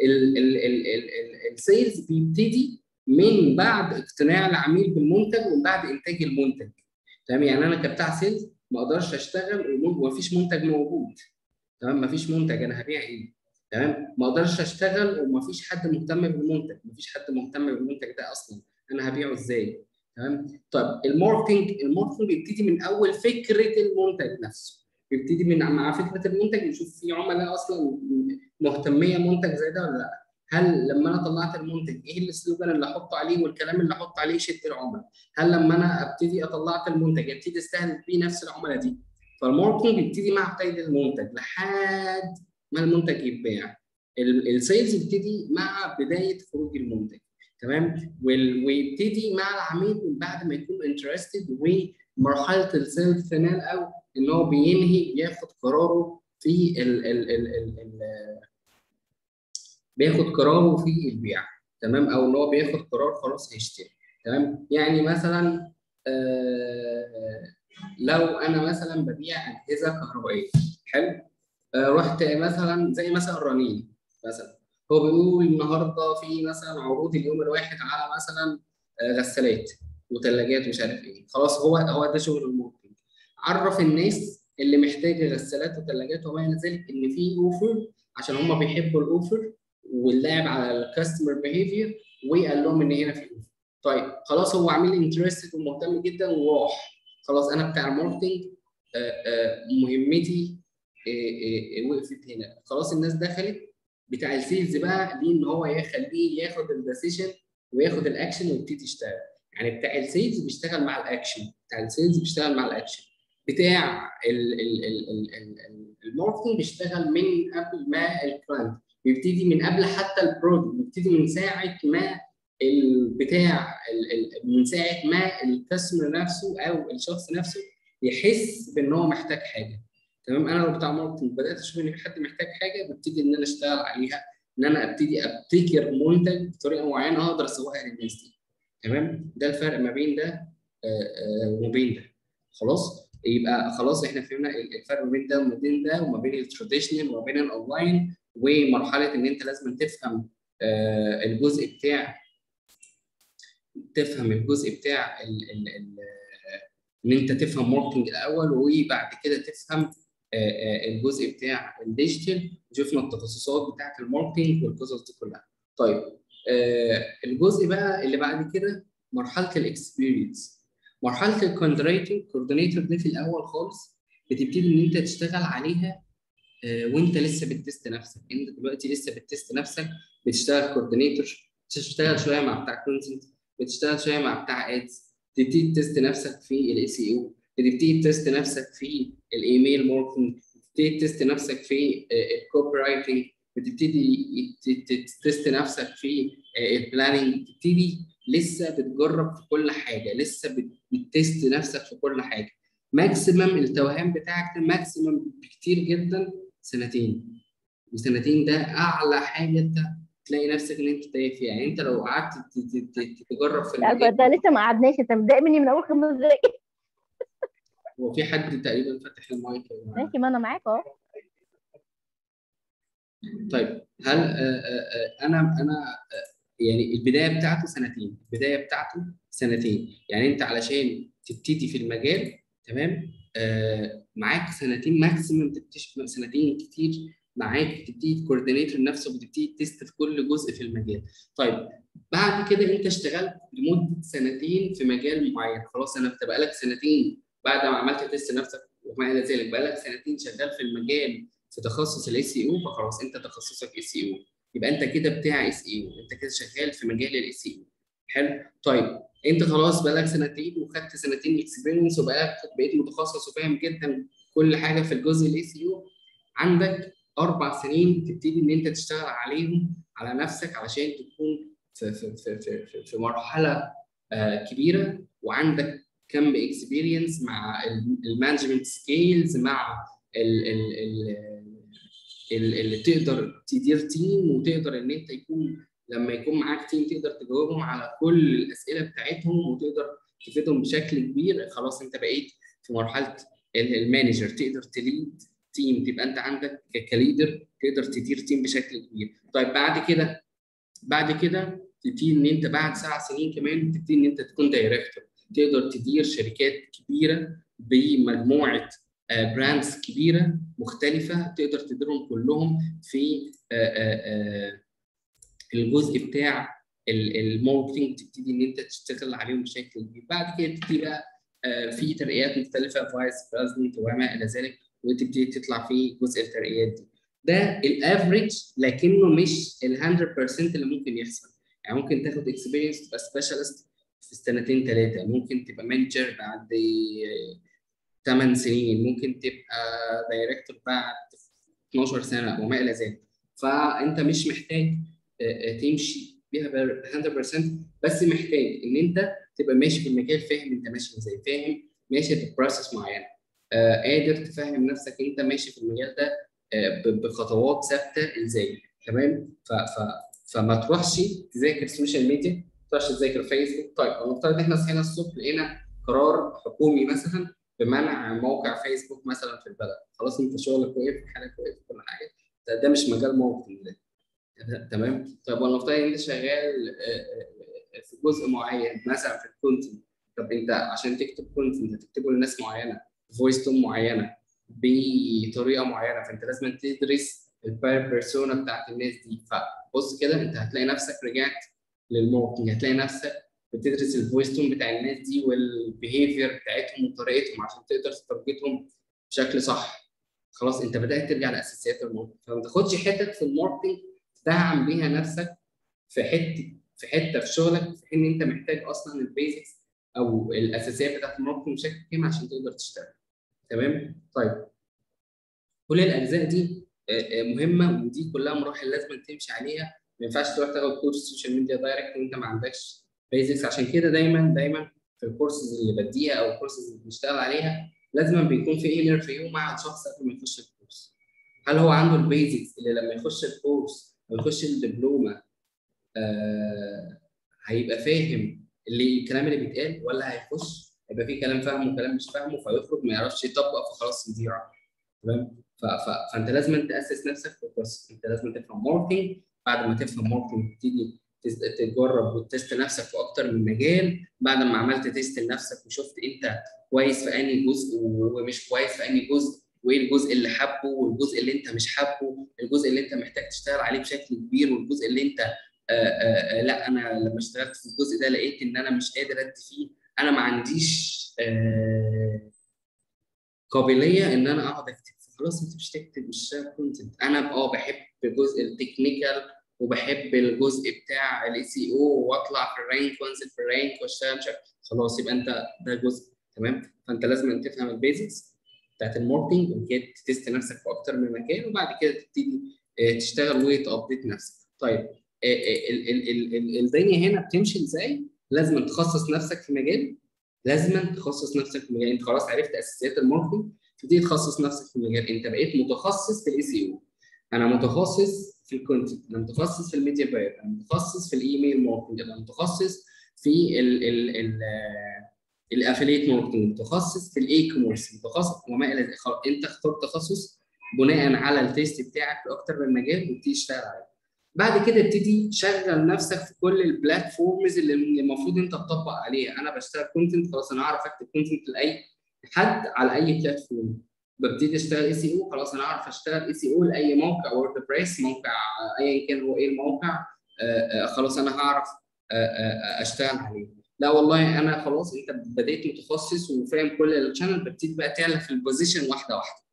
السيلز بيبتدي من بعد اقتناع العميل بالمنتج ومن بعد انتاج المنتج تمام يعني انا كبتاع سيلز ما اقدرش اشتغل ومفيش منتج موجود تمام مفيش منتج انا هبيع ايه تمام ما اقدرش اشتغل ومفيش حد مهتم بالمنتج مفيش حد مهتم بالمنتج ده اصلا انا هبيعه ازاي تمام طيب الماركتنج الماركتنج بيبتدي من اول فكره المنتج نفسه بيبتدي من مع فكره المنتج يشوف في عملاء اصلا مهتميه منتج زي ده ولا لا هل لما انا طلعت المنتج ايه السلوجان اللي احطه عليه والكلام اللي احطه عليه يشد العملاء هل لما انا ابتدي اطلعت المنتج ابتدي استهدف بيه نفس العملاء دي فالماركتنج بيبتدي مع بدايه المنتج لحد ما المنتج يتباع السيلز يبتدي مع بدايه خروج المنتج تمام ويبتدي مع العميل من بعد ما يكون انترستد ومرحله السيلف فينال او ان هو بينهي بياخد قراره في ال ال ال ال ال بياخد قراره في البيع تمام او ان هو بياخد قرار خلاص هيشتري تمام يعني مثلا آه لو انا مثلا ببيع اجهزه كهربائيه حلو آه رحت مثلا زي مثلا رنين مثلا هو بيقول النهارده في مثلا عروض اليوم الواحد على مثلا آه غسالات وثلاجات ومش عارف ايه خلاص هو هو ده شغل الماركتنج عرف الناس اللي محتاجه غسالات وثلاجات وما الى ذلك ان في اوفر عشان هم بيحبوا الاوفر واللعب على الكاستمر بيهيفير وقال لهم ان هنا في اوفر طيب خلاص هو عامل انترستد ومهتم جدا وراح خلاص انا بتاع الماركتنج مهمتي وقفت هنا خلاص الناس دخلت بتاع السيلز بقى ليه ان هو يخليه ياخد الديسيشن وياخد الاكشن ويبتدي يشتغل يعني بتاع السيلز بيشتغل مع الاكشن بتاع السيلز بيشتغل مع الاكشن بتاع الماركتنج بيشتغل من قبل ما الكلاينت بيبتدي من قبل حتى البرودكت بيبتدي من ساعه ما البتاع من ساعه ما الكاستمر نفسه او الشخص نفسه يحس بان هو محتاج حاجه تمام انا لو بتاع ماركتنج بدات اشوف ان في حد محتاج حاجه ببتدي ان انا اشتغل عليها ان انا ابتدي ابتكر منتج بطريقه معينه اقدر اسوقها للناس دي تمام ده الفرق ما بين ده وما بين ده خلاص يبقى خلاص احنا فهمنا الفرق ما بين ده وما بين ده وما بين التراديشنال وما بين الاونلاين ومرحله ان انت لازم تفهم الجزء بتاع تفهم الجزء بتاع ال ال ال ان انت تفهم ماركتنج الاول وبعد كده تفهم الجزء بتاع الديجيتال شفنا التخصصات بتاعت الماركتنج والقصص دي كلها طيب الجزء بقى اللي بعد كده مرحله الاكسبيرينس مرحله الكوردينيتور كوردينيتور دي في الاول خالص بتبتدي ان انت تشتغل عليها وانت لسه بتست نفسك انت دلوقتي لسه بتست نفسك بتشتغل كوردينيتور بتشتغل شويه مع بتاع كونتنت بتشتغل شويه مع بتاع ادز تبتدي تست نفسك في الاي سي او تبتدي تست نفسك في الايميل ماركتنج تبتدي تست نفسك في الكوبي رايتنج بتبتدي ت- ت- تست نفسك في البلاننج بتبتدي لسه بتجرب في كل حاجه لسه بت- بتست نفسك في كل حاجه ماكسيمم التوهان بتاعك ده ماكسيمم بكتير جدا سنتين وسنتين ده اعلى حاجه انت تلاقي نفسك ان انت تايه فيها يعني انت لو قعدت ت- ت- ت- تجرب في لا المجال ده لسه ما قعدناش انت متضايق مني من اول خمس دقايق هو في حد تقريبا فتح المايك يا جماعة. ماشي ما انا معاك اهو طيب هل آه، آه، آه، انا انا آه، يعني البدايه بتاعته سنتين البدايه بتاعته سنتين يعني انت علشان تبتدي في المجال تمام آه، معاك سنتين ماكسيمم تكتشف سنتين كتير معاك تبتدي تكوردينيت لنفسك وتبتدي تست في كل جزء في المجال طيب بعد كده انت اشتغلت لمده سنتين في مجال معين خلاص انا بتبقى لك سنتين بعد ما عملت تيست نفسك وما الى ذلك بقى لك سنتين شغال في المجال في تخصص الاي سي او فخلاص انت تخصصك اي سي او يبقى انت كده بتاع اي سي او انت كده شغال في مجال الاي سي او حلو طيب انت خلاص بقالك سنتين وخدت سنتين اكسبيرينس وبقالك بقيت متخصص وفاهم جدا كل حاجه في الجزء الاي سي او عندك اربع سنين تبتدي ان انت تشتغل عليهم على نفسك علشان تكون في في في في, في, في مرحله آه كبيره وعندك كم اكسبيرينس مع المانجمنت سكيلز مع ال ال ال ال- اللي تقدر تدير تيم وتقدر ان انت يكون لما يكون معاك تيم تقدر تجاوبهم على كل الاسئله بتاعتهم وتقدر تفيدهم بشكل كبير خلاص انت بقيت في مرحله ال- المانجر تقدر تليد تيم تبقى انت عندك ك- كليدر تقدر تدير تيم بشكل كبير طيب بعد كده بعد كده تبتدي ان انت بعد سبع سنين كمان تبتدي ان انت تكون دايركتور تقدر تدير شركات كبيره بمجموعه براندز كبيره مختلفه تقدر تديرهم كلهم في آه، آه، آه، الجزء بتاع ال- الماركتنج تبتدي ان انت تشتغل عليهم بشكل كبير بعد كده تبتدي بقى آه، في ترقيات مختلفه فايس بريزدنت وما الى ذلك وتبتدي تطلع في جزء الترقيات دي ده الافريج لكنه مش ال 100% اللي ممكن يحصل يعني ممكن تاخد اكسبيرينس تبقى سبيشالست في سنتين ثلاثه ممكن تبقى مانجر بعد 8 سنين ممكن تبقى دايركتور بعد 12 سنه وما الى ذلك فانت مش محتاج آه، آه، تمشي بيها ب 100% بس محتاج ان انت تبقى ماشي في المجال فاهم انت ماشي ازاي فاهم ماشي في بروسس معينه آه، قادر تفهم نفسك انت ماشي في المجال ده آه، ب- بخطوات ثابته ازاي تمام ف ف فما تروحش تذاكر سوشيال ميديا ما تروحش تذاكر فيسبوك طيب لو نفترض احنا صحينا الصبح لقينا قرار حكومي مثلا بمنع موقع فيسبوك مثلا في البلد خلاص انت شغلك وقف حالك وقف كل حاجه ده, ده مش مجال ماركتنج ده تمام طيب ولنفترض ان انت شغال آه، آه، في جزء معين مثلا في الكونتنت طب انت عشان تكتب كونتنت تكتبه لناس معينه فويس تون معينه بطريقه معينه فانت لازم تدرس الباير بيرسونا بتاعت الناس دي فبص كده انت هتلاقي نفسك رجعت للماركتنج هتلاقي نفسك بتدرس الفويس تون بتاع الناس دي والبيهيفير بتاعتهم وطريقتهم عشان تقدر تتارجتهم بشكل صح خلاص انت بدات ترجع لاساسيات الماركتنج فما تاخدش حتت في الماركتنج تدعم بيها نفسك في حته في حته في شغلك في حين ان انت محتاج اصلا البيزكس او الاساسيات بتاعت الماركتنج بشكل كامل عشان تقدر تشتغل تمام طيب كل الاجزاء دي آه، آه، مهمه ودي كلها مراحل لازم تمشي عليها ما ينفعش تروح تاخد كورس سوشيال ميديا دايركت وانت ما عندكش بيزكس عشان كده دايما دايما في الكورسز اللي بديها او الكورسز اللي بنشتغل عليها لازم بيكون في انترفيو مع الشخص قبل ما يخش الكورس هل هو عنده البيزكس اللي لما يخش الكورس او يخش الدبلومه آه هيبقى فاهم اللي الكلام اللي بيتقال ولا هيخش هيبقى في كلام فاهمه وكلام مش فاهمه فيخرج ما يعرفش يطبق فخلاص يضيع تمام ف- ف- فانت لازم تاسس نفسك في القصه انت لازم تفهم ماركتنج بعد ما تفهم ماركتنج تبتدي تز- تجرب وتست نفسك في اكتر من مجال بعد ما عملت تيست لنفسك وشفت انت كويس في انهي جزء ومش كويس في انهي جزء وايه الجزء اللي حابه والجزء اللي انت مش حابه الجزء اللي انت محتاج تشتغل عليه بشكل كبير والجزء اللي انت آآ آآ لا انا لما اشتغلت في الجزء ده لقيت ان انا مش قادر ادي فيه انا ما عنديش آه، قابليه ان انا اقعد اكتب خلاص انت مش تكتب مش كونتنت انا اه بحب الجزء التكنيكال وبحب الجزء بتاع الاي سي او واطلع في الرانك وانزل في الرانك واشتغل مش عارف. خلاص يبقى انت ده جزء تمام فانت لازم تفهم البيزكس بتاعت الماركتنج وكده تست نفسك في اكتر من مكان وبعد كده تبتدي آه، تشتغل وتابديت نفسك طيب آه، آه، ال- ال- ال- ال- الدنيا هنا بتمشي ازاي لازم تخصص نفسك في مجال لازم تخصص نفسك في مجال انت خلاص عرفت اساسيات الماركتنج تبتدي تخصص نفسك في مجال انت بقيت متخصص في الاي سي او انا متخصص في الكونتنت انا متخصص في الميديا باير انا متخصص في الايميل ماركتنج انا متخصص في ال ال ال الافيليت ماركتنج متخصص في الاي كوميرس متخصص وما الى ذلك خلاص، انت اخترت تخصص بناء على التيست بتاعك في اكتر من مجال وتبتدي تشتغل عليه بعد كده ابتدي شغل نفسك في كل البلاتفورمز اللي المفروض انت تطبق عليها انا بشتغل كونتنت خلاص انا اعرف اكتب كونتنت لاي حد على اي بلاتفورم ببتدي اشتغل اي سي او خلاص انا اعرف اشتغل اي سي او لاي موقع وورد بريس موقع ايا كان هو ايه الموقع آه، آه، خلاص انا هعرف آه، آه، اشتغل عليه لا والله انا خلاص انت بديت متخصص وفاهم كل الشانل ببتدي بقى تعلى في البوزيشن واحده واحده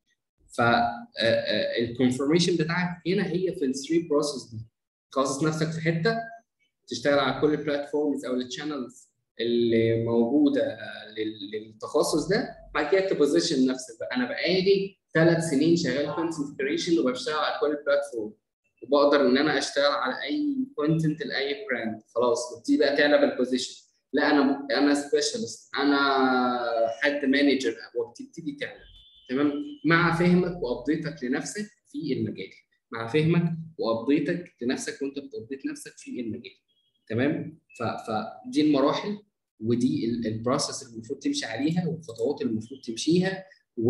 فالكونفرميشن بتاعك هنا هي في الثري بروسيس دي تخصص نفسك في حته تشتغل على كل البلاتفورمز او الشانلز اللي موجوده لل- للتخصص ده بعد كده تبوزيشن نفسك بقى انا بقالي ثلاث سنين شغال كونتنت كريشن وبشتغل على كل البلاتفورم وبقدر ان انا اشتغل على اي كونتنت لاي براند خلاص ببتدي بقى تعلى بالبوزيشن لا انا انا سبيشالست انا حد مانجر وبتبتدي تعلى تمام مع فهمك وابديتك لنفسك في المجال مع فهمك وابديتك لنفسك وانت بتابديت نفسك في المجال تمام ف- فدي المراحل ودي ال- البروسيس اللي المفروض تمشي عليها والخطوات اللي المفروض تمشيها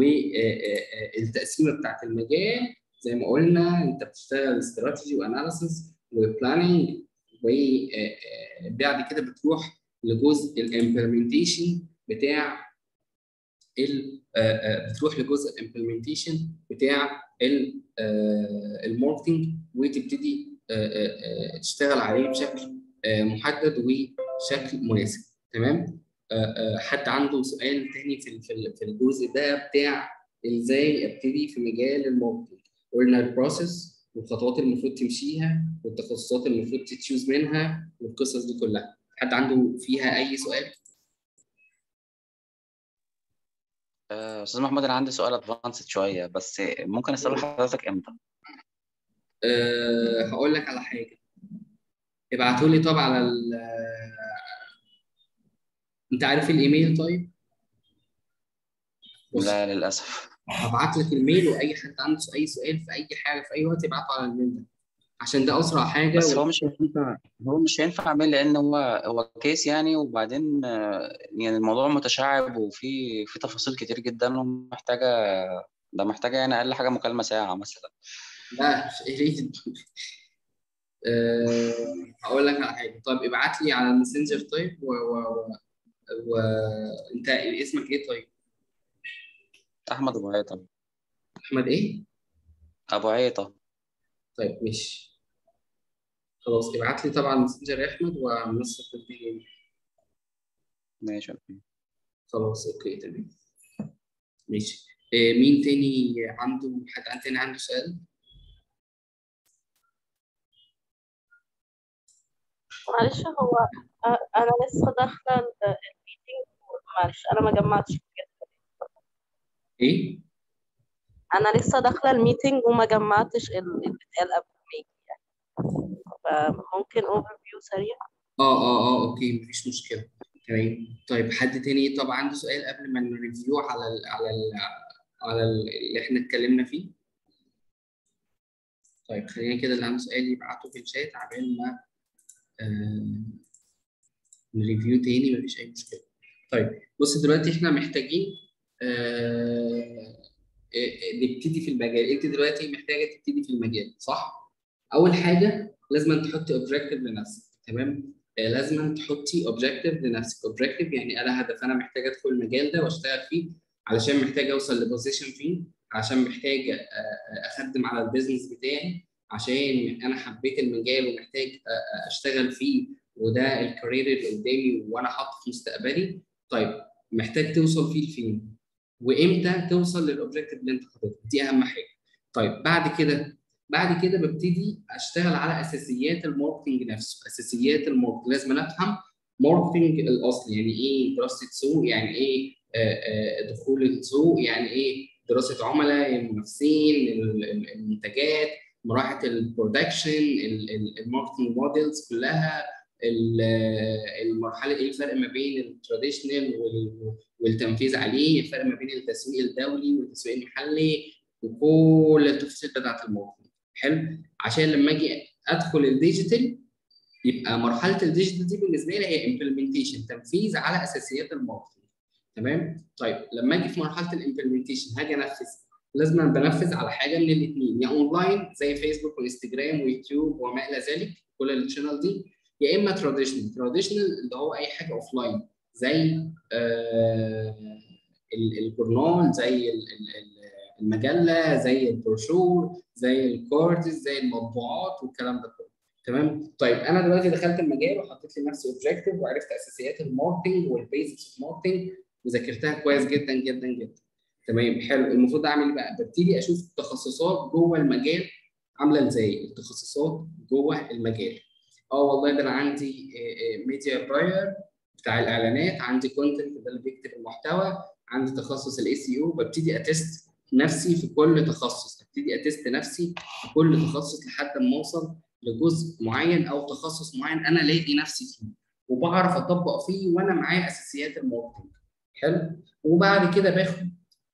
والتقسيمه بتاعت المجال زي ما قلنا انت بتشتغل استراتيجي واناليسيس وبلاننج وبعد كده بتروح لجزء الامبلمنتيشن بتاع ال آه، آه، بتروح لجزء الامبلمنتيشن بتاع ال- آه، الماركتنج وتبتدي آه، آه، آه، تشتغل عليه بشكل آه، محدد وشكل مناسب تمام آه، آه، حد عنده سؤال تاني في ال- في ال- في الجزء ده بتاع ازاي ابتدي في مجال الماركتنج قلنا البروسيس والخطوات اللي المفروض تمشيها والتخصصات اللي المفروض تتشوز منها والقصص دي كلها حد عنده فيها اي سؤال آه، استاذ محمود انا عندي سؤال ادفانسد شويه بس ممكن اساله لحضرتك امتى أه هقول لك على حاجه ابعتوا لي طب على ال انت عارف الايميل طيب بص لا للاسف هبعت لك الميل واي حد عنده اي سؤال في اي حاجه في اي وقت يبعته على الميل ده عشان ده اسرع حاجه بس و- هو مش هينفع هو مش هينفع اعمل لان هو هو كيس يعني وبعدين آه، يعني الموضوع متشعب وفي في تفاصيل كتير جدا ومحتاجه ده محتاجه يعني اقل حاجه مكالمه ساعه مثلا لا مش قليل أه هقول لك على حاجه طيب ابعت لي على الماسنجر طيب و... و... و... و... انت اسمك ايه طيب احمد ابو عيطه احمد ايه ابو عيطه طيب ماشي خلاص ابعت لي طبعا الماسنجر يا احمد ومنصه الفيديو ماشي أوكي. خلاص اوكي تمام ماشي إيه مين تاني عنده حد تاني عنده سؤال؟ معلش هو أ- انا لسه داخله ال- الميتنج معلش انا ما جمعتش ايه؟ انا لسه داخله الميتنج وما جمعتش ال- اللي اتقال قبل ما يجي يعني فممكن اوفر فيو سريع اه اه اه اوكي مفيش مشكلة تمام طيب حد تاني طب عنده سؤال قبل ما نريفيو على ال على ال على ال- اللي احنا اتكلمنا فيه؟ طيب خلينا كده اللي عنده سؤال يبعته في الشات عبال ما آه نريفيو تاني مفيش أي مشكلة. طيب بص دلوقتي احنا محتاجين آه آه، نبتدي في المجال، أنت دلوقتي محتاجة تبتدي في المجال صح؟ أول حاجة لازم تحطي اوبجيكتيف لنفسك تمام؟ آه، لازم تحطي اوبجيكتيف لنفسك، اوبجيكتيف يعني انا هدف انا محتاج ادخل المجال ده واشتغل فيه علشان محتاج اوصل لبوزيشن فيه عشان محتاج آه، آه، اخدم على البيزنس بتاعي عشان انا حبيت المجال ومحتاج آه، آه، اشتغل فيه وده الكارير اللي قدامي وانا حاطه في مستقبلي طيب محتاج توصل فيه لفين وامتى توصل للاوبجيكتيف اللي انت حاططه دي اهم حاجه طيب بعد كده بعد كده ببتدي اشتغل على اساسيات الماركتنج نفسه اساسيات الماركتنج لازم أنا افهم ماركتنج الاصلي يعني ايه دراسه سوق يعني ايه آه، آه، دخول السوق يعني ايه دراسه عملاء المنافسين ال- ال- المنتجات مراحل البرودكشن الماركتنج موديلز كلها ال- المرحله ايه الفرق ما بين التراديشنال والتنفيذ عليه الفرق ما بين التسويق الدولي والتسويق المحلي وكل التفاصيل بتاعت الماركتنج حلو عشان لما اجي ادخل الديجيتال يبقى مرحله الديجيتال دي بالنسبه لي هي امبلمنتيشن تنفيذ على اساسيات الماركتنج تمام طيب لما اجي في مرحله الامبلمنتيشن هاجي انفذ لازم أنا بنفذ على حاجه من الاثنين يا اونلاين زي فيسبوك وانستجرام ويوتيوب وما الى ذلك كل الشانل دي يا اما تراديشنال تراديشنال اللي هو اي حاجه اوف لاين زي آه ال- الجورنال زي ال- ال- ال- المجله زي البروشور زي الكورتس زي المطبوعات والكلام ده كله تمام طيب انا دلوقتي دخلت المجال وحطيت لنفسي اوبجيكتيف وعرفت اساسيات الماركتنج والبيزكس اوف ماركتنج وذاكرتها كويس جدا جدا جدا تمام حلو المفروض اعمل ايه بقى ببتدي اشوف التخصصات جوه المجال عامله ازاي التخصصات جوه المجال اه والله ده انا عندي ميديا باير بتاع الاعلانات عندي كونتنت ده اللي بيكتب المحتوى عندي تخصص الاي سي او ببتدي اتست نفسي في كل تخصص ببتدي اتست نفسي في كل تخصص لحد ما اوصل لجزء معين او تخصص معين انا لاقي نفسي فيه وبعرف اطبق فيه وانا معايا اساسيات الماركتنج حلو وبعد كده باخد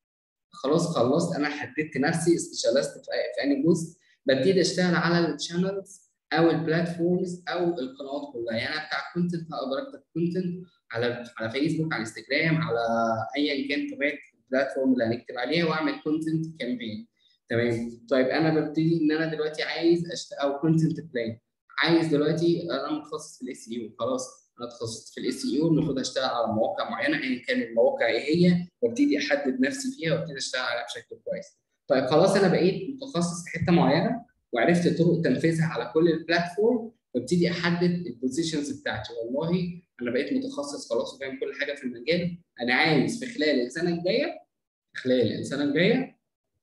خلاص خلصت انا حددت نفسي استشالست في في انهي جزء ببتدي اشتغل على الشانلز او البلاتفورمز او القنوات كلها يعني انا بتاع كونتنت هقدر اكتب كونتنت على على فيسبوك على انستجرام على ايا كان طبيعه البلاتفورم اللي هنكتب عليها واعمل كونتنت كامبين تمام طيب انا ببتدي ان انا دلوقتي عايز اشتغل او كونتنت بلان عايز دلوقتي انا متخصص في الاس اي خلاص انا اتخصصت في الاس اي المفروض اشتغل على مواقع معينه ايا كان المواقع ايه هي وابتدي احدد نفسي فيها وابتدي اشتغل عليها بشكل كويس طيب خلاص انا بقيت متخصص في حته معينه وعرفت طرق تنفيذها على كل البلاتفورم وابتدي احدد البوزيشنز بتاعتي والله انا بقيت متخصص خلاص وفاهم كل حاجه في المجال انا عايز في خلال السنه الجايه خلال السنه الجايه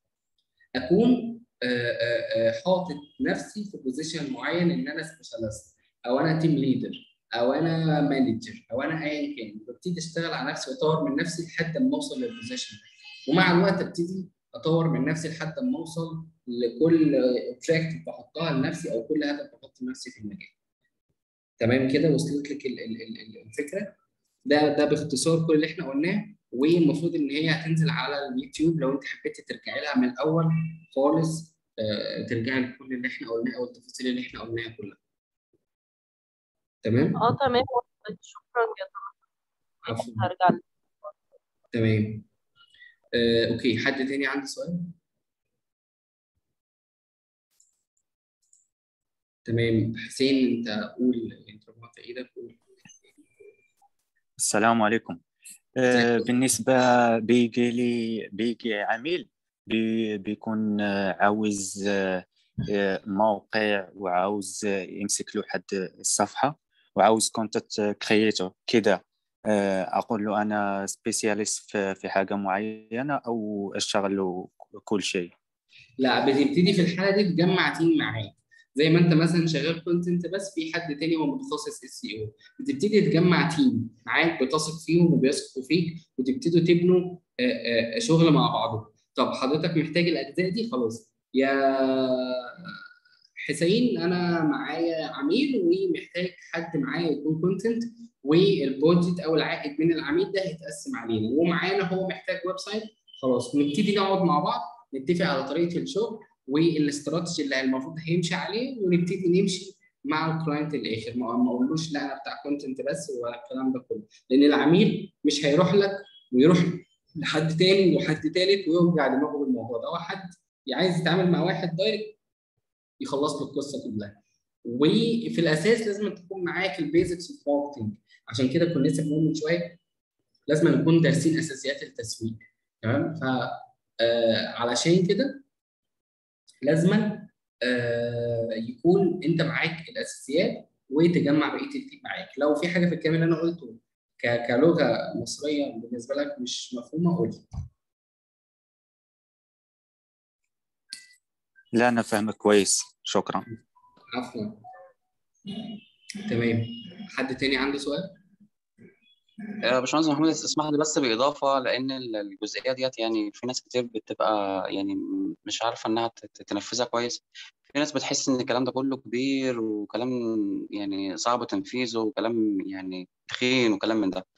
اكون آه، آه، آه، حاطط نفسي في بوزيشن معين ان انا سبيشالست او انا تيم ليدر او انا مانجر او انا ايا كان ببتدي اشتغل على نفسي واطور من نفسي لحد ما اوصل للبوزيشن ده ومع الوقت ابتدي اطور من نفسي لحد ما اوصل لكل اوبجيكتيف بحطها لنفسي او كل هدف بحط لنفسي في المجال تمام كده وصلت لك ال- ال- ال- الفكره ده ده باختصار كل اللي احنا قلناه والمفروض ان هي هتنزل على اليوتيوب لو انت حبيتي ترجعي لها من الاول خالص آه، ترجعي لكل اللي احنا قلناه او التفاصيل اللي احنا قلناها كلها تمام اه تمام وصلت. شكرا جدا عفوا هرجع تمام آه، اوكي حد تاني عنده سؤال تمام حسين انت قول انت رفعت ايدك قول السلام عليكم آه، بالنسبة بيجي لي بيجي عميل بي بيكون آه، عاوز آه، آه، موقع وعاوز آه، يمسك له حد الصفحة وعاوز كونتنت كرييتور كده آه، أقول له أنا سبيسياليست في في حاجة معينة أو أشتغل له كل شيء لا بتبتدي في الحاله دي تجمع تيم معاك زي ما انت مثلا شغال كونتنت بس في حد تاني هو متخصص اس اي او بتبتدي تجمع تيم معاك بتثق فيهم وبيثقوا فيك وتبتدوا تبنوا آه، آه، شغل مع بعضكم طب حضرتك محتاج الاجزاء دي خلاص يا حسين انا معايا عميل ومحتاج حد معايا يكون كونتنت والبودجت او العائد من العميل ده هيتقسم علينا ومعانا هو محتاج ويب سايت خلاص نبتدي نقعد مع بعض نتفق على طريقه الشغل والاستراتيجي اللي المفروض هيمشي عليه ونبتدي نمشي مع الكلاينت الاخر ما ما اقولوش لا انا بتاع كونتنت بس ولا الكلام ده كله لان العميل مش هيروح لك ويروح لحد تاني وحد تالت ويوجع دماغه بالموضوع ده هو حد عايز يتعامل مع واحد دايركت يخلص له القصه كلها وفي الاساس لازم تكون معاك البيزكس اوف ماركتنج عشان كده كنا لسه بنقول من شويه لازم نكون دارسين اساسيات التسويق تمام ف آه علشان كده لازما آه يكون انت معاك الاساسيات وتجمع بقيه التيم معاك لو في حاجه في الكلام اللي انا قلته ك- كلغه مصريه بالنسبه لك مش مفهومه قول لي. لا أنا فاهمك كويس شكرا عفوا تمام حد تاني عنده سؤال آه، باشمهندس محمود اسمح لي بس بإضافة لأن ال- الجزئية ديت يعني في ناس كتير بتبقى يعني مش عارفة إنها ت- تنفذها كويس في ناس بتحس إن الكلام ده كله كبير وكلام يعني صعب تنفيذه وكلام يعني تخين وكلام من ده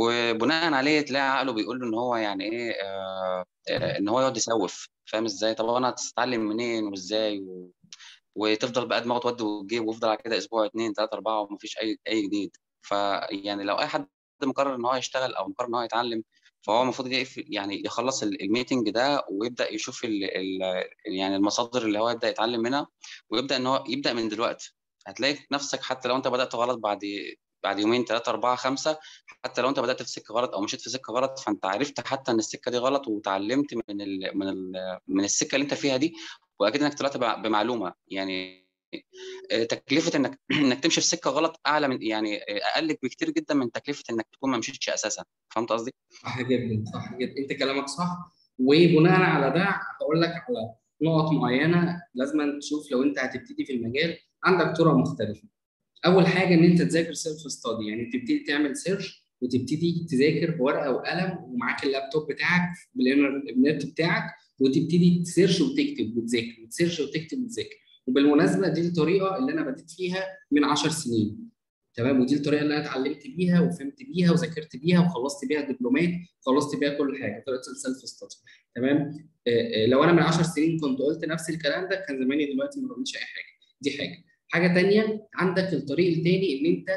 وبناء عليه تلاقي عقله بيقول له إن هو يعني إيه آه آه إن هو يقعد يسوف فاهم إزاي طب أنا هتتعلم منين وإزاي و... وتفضل بقى دماغه تودي وتجيب ويفضل على كده اسبوع اتنين تلاته اربعه ومفيش اي اي جديد فيعني لو اي حد مقرر ان هو يشتغل او مقرر ان هو يتعلم فهو المفروض يقف يعني يخلص ال- الميتنج ده ويبدا يشوف ال ال يعني المصادر اللي هو يبدا يتعلم منها ويبدا ان هو يبدا من دلوقتي هتلاقي نفسك حتى لو انت بدات غلط بعد بعد يومين ثلاثة أربعة خمسة حتى لو أنت بدأت في سكة غلط أو مشيت في سكة غلط فأنت عرفت حتى إن السكة دي غلط وتعلمت من ال من ال من السكة اللي أنت فيها دي وأكيد إنك طلعت بع- بمعلومة يعني آه، تكلفه انك انك تمشي في سكه غلط اعلى من يعني آه، اقل بكتير جدا من تكلفه انك تكون ما مشيتش اساسا فهمت قصدي؟ صح جدا صح جدا انت كلامك صح وبناء على ده هقول لك على نقط معينه لازم تشوف لو انت هتبتدي في المجال عندك طرق مختلفه اول حاجه ان انت تذاكر سيلف ستادي يعني تبتدي تعمل سيرش وتبتدي تذاكر بورقه وقلم ومعاك اللابتوب بتاعك بالنت بتاعك وتبتدي تسيرش وتكتب وتذاكر وتسيرش وتكتب وتذاكر وبالمناسبه دي الطريقه اللي انا بديت فيها من 10 سنين تمام ودي الطريقه اللي انا اتعلمت بيها وفهمت بيها وذاكرت بيها وخلصت بيها دبلومات خلصت بيها كل حاجه طريقه السيلف ستادي تمام آه، آه، لو انا من 10 سنين كنت قلت نفس الكلام ده كان زماني دلوقتي ما بعملش اي حاجه دي حاجه حاجه تانية عندك الطريق التاني ان انت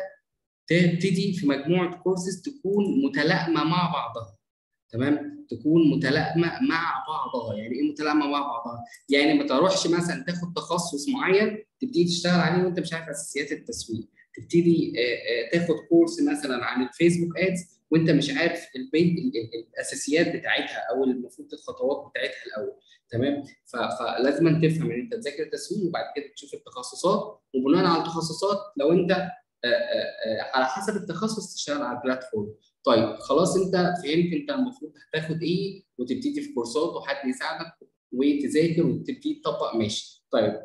تبتدي في مجموعه كورسز تكون متلائمه مع بعضها تمام تكون متلائمه مع بعضها يعني ايه متلائمه مع بعضها يعني ما تروحش مثلا تاخد تخصص معين تبتدي تشتغل عليه وانت مش عارف اساسيات التسويق تبتدي آه، آه، تاخد كورس مثلا عن الفيسبوك ادز وانت مش عارف البيت ال- ال- الاساسيات بتاعتها او المفروض الخطوات بتاعتها الاول تمام ف- فلازم تفهم ان انت تذاكر التسويق وبعد كده تشوف التخصصات وبناء على التخصصات لو انت آه، آه، آه، على حسب التخصص تشتغل على البلاتفورم طيب خلاص انت فهمت انت المفروض هتاخد ايه وتبتدي في كورسات وحد يساعدك وتذاكر وتبتدي تطبق ماشي طيب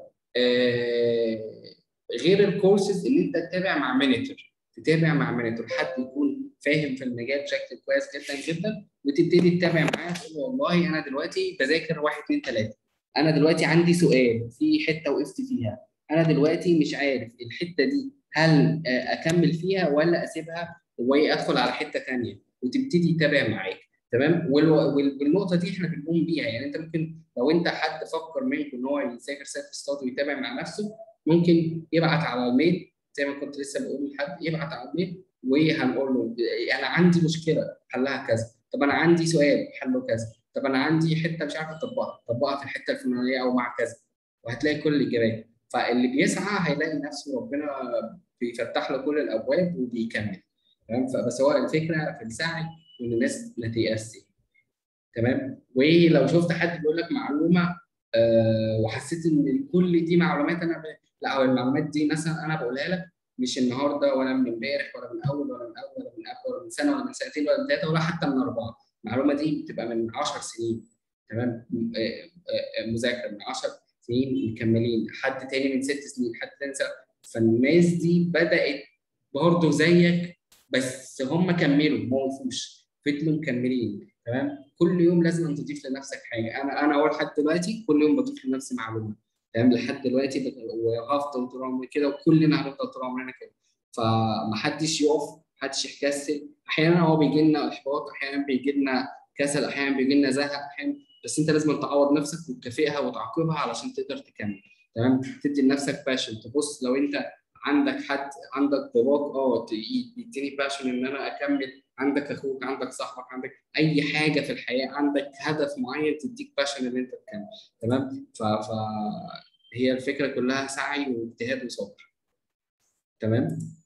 آه غير الكورسز ان انت تتابع مع مانجر تتابع مع مانجر حد يكون فاهم في المجال بشكل كويس جدا جدا وتبتدي تتابع معاه تقول له والله انا دلوقتي بذاكر واحد اثنين ثلاثه انا دلوقتي عندي سؤال في حته وقفت فيها انا دلوقتي مش عارف الحته دي هل آه، اكمل فيها ولا اسيبها وادخل على حته ثانيه وتبتدي تتابع معاك تمام والو- وال- والنقطه دي احنا بنقوم بيها يعني انت ممكن لو انت حد فكر منكم ان هو يذاكر سيلف ستادي ويتابع مع نفسه ممكن يبعت على الميل زي ما كنت لسه بقول لحد يبعت على الميل وهنقول له انا عندي مشكله حلها كذا طب انا عندي سؤال حله كذا طب انا عندي حته مش عارف اطبقها طبقها في الحته الفلانيه او مع كذا وهتلاقي كل الاجابات فاللي بيسعى هيلاقي نفسه ربنا بيفتح له كل الابواب وبيكمل تمام فبس هو الفكره في السعي وان الناس ما تيأسش تمام ولو شفت حد بيقول لك معلومه آه وحسيت ان كل دي معلومات انا ب... لا هو المعلومات دي مثلا انا بقولها لك مش النهارده ولا من امبارح ولا من اول ولا من اول ولا من قبل ولا من سنه ولا من سنتين ولا من ثلاثه ولا حتى من اربعه المعلومه دي بتبقى من 10 سنين تمام م- آه، آه، آه، مذاكره من 10 سنين مكملين حد تاني من ست سنين حد تاني سنة. فالناس دي بدات برضه زيك بس هم كملوا ما وقفوش فضلوا مكملين تمام كل يوم لازم تضيف لنفسك حاجه انا انا اول لحد دلوقتي كل يوم بضيف لنفسي معلومه تمام لحد دلوقتي بت- وهفضل طول عمري كده وكلنا هنفضل طول عمرنا كده فمحدش يقف محدش يكسل احيانا هو بيجي لنا احباط احيانا بيجي لنا كسل احيانا بيجي لنا زهق احيانا بس انت لازم تعوض نفسك وتكافئها وتعاقبها علشان تقدر تكمل تمام تدي لنفسك باشن تبص لو انت عندك حد عندك باباك اه ت- يديني باشن ان انا اكمل عندك اخوك عندك صاحبك عندك اي حاجه في الحياه عندك هدف معين تديك باشن ان انت تكمل تمام ف... ف هي الفكره كلها سعي واجتهاد وصبر تمام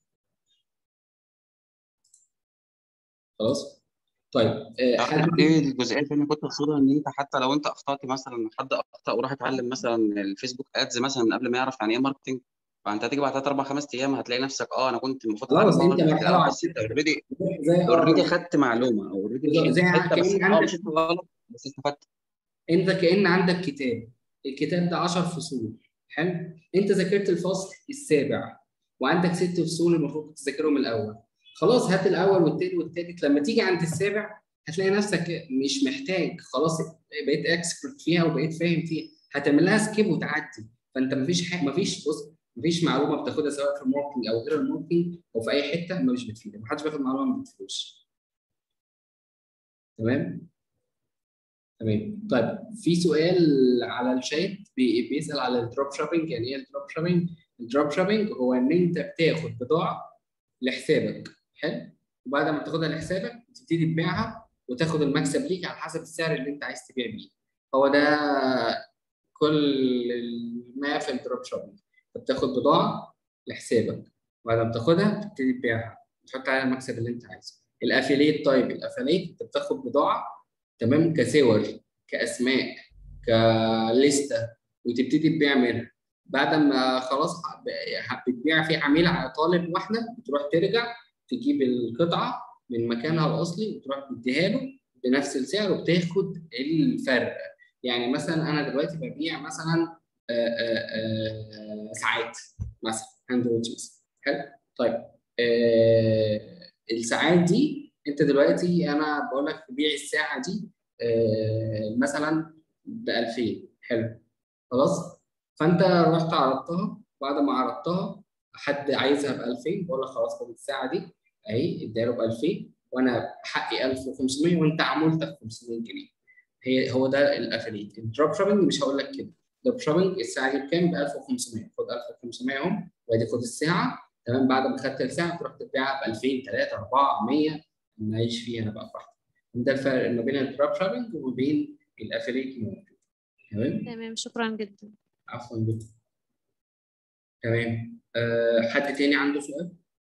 خلاص طيب آه، حد دي الجزئيه اللي انا كنت اقصدها ان انت حتى لو انت اخطات مثلا حد اخطا وراح اتعلم مثلا الفيسبوك ادز مثلا من قبل ما يعرف يعني ايه ماركتنج فانت هتيجي بعد ثلاث اربع خمس ايام هتلاقي نفسك اه انا كنت المفروض خلاص اتعلم انت ماركتنج مرحله الاول بس انت وعديتها اوريدي زي اوريدي اه خدت معلومه او اوريدي بالظبط، مشيت زي في حته بس كأن اه عندك مشيت غلط بس استفدت انت كأن عندك كتاب الكتاب ده 10 فصول حلو انت ذاكرت الفصل السابع وعندك ست فصول المفروض تذاكرهم الاول خلاص هات الاول والتاني والتالت لما تيجي عند السابع هتلاقي نفسك مش محتاج خلاص بقيت اكسبرت فيها وبقيت فاهم فيها هتعمل لها سكيب وتعدي فانت مفيش حاجه مفيش بص مفيش معلومه بتاخدها سواء في الماركتنج او غير الماركتنج او في اي حته ما مش بتفيدك محدش بياخد معلومه ما بتفيدوش تمام تمام طيب في سؤال على الشات بي- بيسال على الدروب شوبينج يعني ايه الدروب شوبينج الدروب شوبينج هو ان انت بتاخد بضاعه لحسابك حلو وبعد ما تاخدها لحسابك تبتدي تبيعها وتاخد المكسب ليك على حسب السعر اللي انت عايز تبيع بيه هو ده كل ما في الدروب شوبينج انت بتاخد بضاعه لحسابك وبعد ما تاخدها تبتدي تبيعها تحط عليها المكسب اللي انت عايزه الافيليت طيب الافيليت انت بتاخد بضاعه تمام كصور كاسماء كليسته وتبتدي تبيع منها بعد ما خلاص ب- بتبيع في عميل على طالب واحده بتروح ترجع تجيب القطعه من مكانها الاصلي وتروح تديها له بنفس السعر وبتاخد الفرق يعني مثلا انا دلوقتي ببيع مثلا آه، آه، آه، ساعات مثلا هاند ووتش مثلا حلو طيب آه، الساعات دي انت دلوقتي انا بقول لك بيع الساعه دي آه، مثلا ب 2000 حلو خلاص فانت رحت عرضتها بعد ما عرضتها حد عايزها ب 2000 بقول لك خلاص خد الساعه دي اهي اديها له ب 2000 وانا حقي 1500 وانت عمولتك 500 جنيه هي هو ده الافليت الدروب شوبينج مش هقول لك كده الدروب شوبينج الساعه دي بكام ب 1500 خد 1500 اهو وادي خد الساعه تمام بعد ما خدت الساعه تروح تبيعها ب 2000 3 4 100 نعيش فيها انا بقى براحتي ده الفرق ما بين الدروب شوبينج وما بين الافليت ماركتنج تمام تمام شكرا جدا عفوا جدا تمام أه حد تاني عنده سؤال؟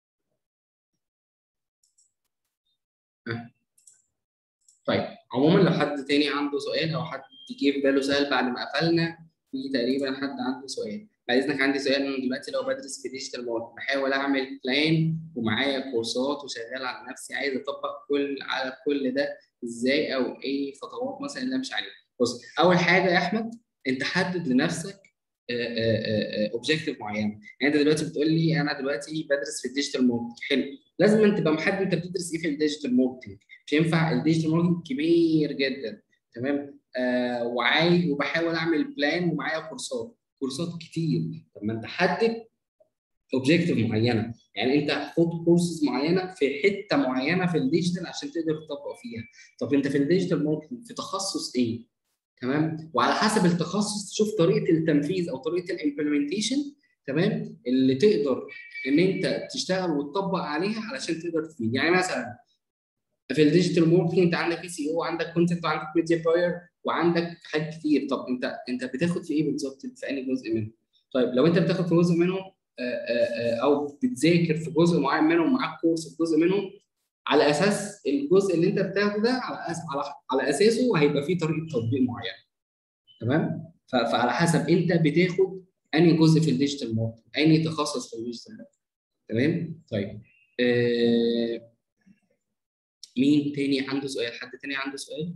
أه. طيب عموما لو حد تاني عنده سؤال او حد جه في باله سؤال بعد ما قفلنا في تقريبا حد عنده سؤال بعد اذنك عندي سؤال انا دلوقتي لو بدرس في ديجيتال ماركت بحاول اعمل بلان ومعايا كورسات وشغال على نفسي عايز اطبق كل على كل ده ازاي او ايه خطوات مثلا اللي امشي عليها بص اول حاجه يا احمد انت حدد لنفسك اوبجيكتيف معينه يعني انت دلوقتي بتقول لي انا دلوقتي بدرس في الديجيتال ماركتنج حلو لازم انت تبقى محدد انت بتدرس ايه في الديجيتال ماركتنج مش ينفع الديجيتال ماركتنج كبير جدا تمام آه وعاي وبحاول اعمل بلان ومعايا كورسات كورسات كتير طب ما انت حدد اوبجيكتيف معينه يعني انت خد كورسز معينه في حته معينه في الديجيتال عشان تقدر تطبق فيها طب انت في الديجيتال ماركتنج في تخصص ايه تمام وعلى حسب التخصص تشوف طريقه التنفيذ او طريقه الامبلمنتيشن تمام اللي تقدر ان انت تشتغل وتطبق عليها علشان تقدر تفيد يعني مثلا في الديجيتال ماركتنج انت عندك اي سي او وعندك كونتنت وعندك ميديا باير وعندك حاجات كتير طب انت انت بتاخد في ايه بالظبط في انهي جزء منهم طيب لو انت بتاخد في جزء منهم او بتذاكر في جزء معين منهم معاك كورس في جزء منهم على اساس الجزء اللي انت بتاخده ده على أس... على على اساسه هيبقى فيه طريقه تطبيق معينه تمام ف... فعلى حسب انت بتاخد انهي جزء في الديجيتال ماركتنج انهي تخصص في الديجيتال ماركتنج تمام طيب آه... مين تاني عنده سؤال حد تاني عنده سؤال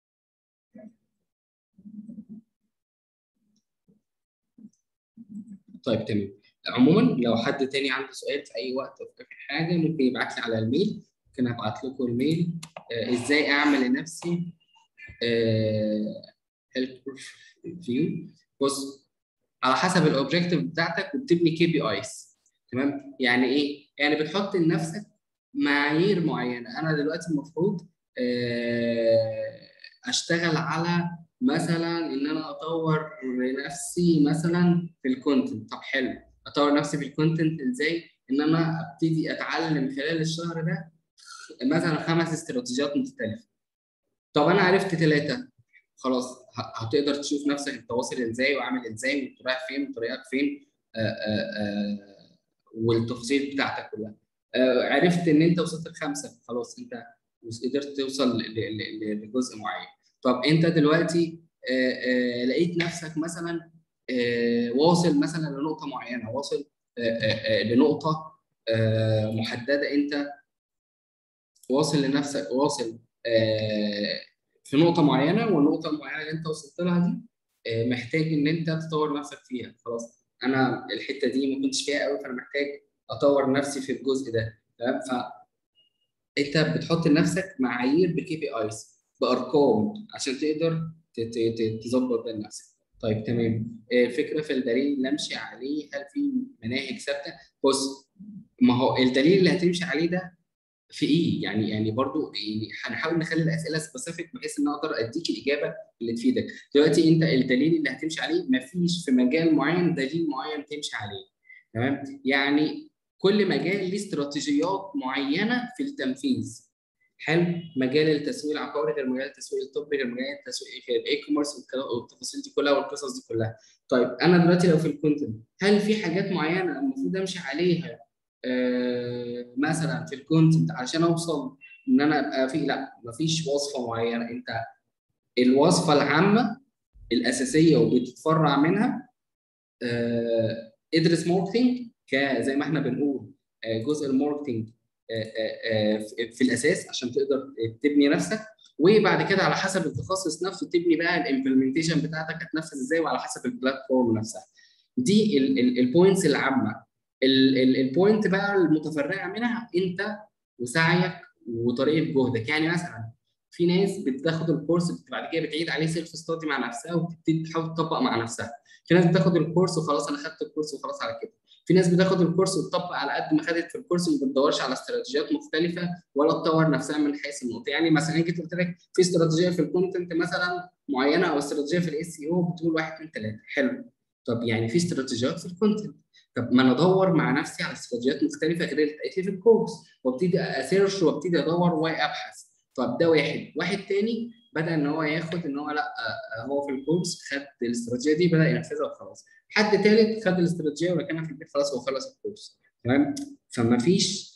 طيب تمام عموما لو حد تاني عنده سؤال في اي وقت او في اي حاجه ممكن يبعت لي على الميل ممكن ابعت لكم الميل آه ازاي اعمل لنفسي هيلث فيو بص على حسب الاوبجيكتيف بتاعتك وبتبني كي بي ايز تمام يعني ايه يعني بتحط لنفسك معايير معينه انا دلوقتي المفروض آه اشتغل على مثلا ان انا اطور نفسي مثلا في الكونتنت طب حلو اطور نفسي في الكونتنت ازاي ان انا ابتدي اتعلم خلال الشهر ده مثلا خمس استراتيجيات مختلفه طب انا عرفت ثلاثه خلاص هتقدر تشوف نفسك انت واصل ازاي وعامل ازاي وانت رايح فين وطريقك فين آآ آآ والتفاصيل بتاعتك كلها عرفت ان انت وصلت لخمسه خلاص انت قدرت توصل لجزء معين طب انت دلوقتي آآ آآ لقيت نفسك مثلا واصل مثلا لنقطه معينه واصل آآ لنقطه محدده انت واصل لنفسك واصل في نقطه معينه والنقطه المعينه اللي انت وصلت لها دي محتاج ان انت تطور نفسك فيها خلاص انا الحته دي ما كنتش فيها قوي فانا محتاج اطور نفسي في الجزء ده تمام انت بتحط لنفسك معايير بكي بي ايز بارقام عشان تقدر ت- ت- ت- تظبط ده لنفسك طيب تمام آه، الفكره في الدليل اللي امشي عليه هل في مناهج ثابته بص ما هو الدليل اللي هتمشي عليه ده في ايه يعني يعني برضو يعني هنحاول نخلي الاسئله سبيسيفيك بحيث ان اقدر اديك الاجابه اللي تفيدك دلوقتي انت الدليل اللي هتمشي عليه مفيش في مجال معين دليل معين تمشي عليه تمام يعني كل مجال ليه استراتيجيات معينه في التنفيذ حلو مجال التسويق العقاري غير مجال التسويق الطبي غير مجال التسويق غير الاي كوميرس والتفاصيل دي كلها والقصص دي كلها طيب انا دلوقتي لو في الكونتنت هل في حاجات معينه المفروض امشي عليها آه مثلا في الكونتنت عشان اوصل ان انا ابقى في لا مفيش وصفه معينه انت الوصفه العامه الاساسيه وبتتفرع منها آه ادرس ماركتنج زي ما احنا بنقول آه جزء الماركتنج في الاساس عشان تقدر تبني نفسك وبعد كده على حسب التخصص نفسه تبني بقى الامبلمنتيشن بتاعتك هتنفذ ازاي وعلى حسب البلاتفورم نفسها دي البوينتس العامه البوينت بقى المتفرعه منها انت وسعيك وطريقه جهدك يعني مثلا في ناس بتاخد الكورس بعد كده بتعيد عليه سيلف ستادي مع نفسها وبتبتدي تحاول تطبق مع نفسها في ناس بتاخد الكورس وخلاص انا خدت الكورس وخلاص على كده في ناس بتاخد الكورس وتطبق على قد ما خدت في الكورس وما بتدورش على استراتيجيات مختلفه ولا تطور نفسها من حيث النقطه يعني مثلا جيت قلت لك في استراتيجيه في الكونتنت مثلا معينه او استراتيجيه في الاس اي او بتقول واحد اثنين ثلاثه حلو طب يعني في استراتيجيات في الكونتنت طب ما انا ادور مع نفسي على استراتيجيات مختلفه غير اللي اتقالت لي في الكورس وابتدي اسيرش وابتدي ادور وابحث طب ده واحد واحد تاني بدا ان هو ياخد ان هو لا هو في الكورس خد الاستراتيجيه دي بدا ينفذها وخلاص حد ثالث خد الاستراتيجيه وركنها في البيت خلاص هو خلص الكورس تمام فما فيش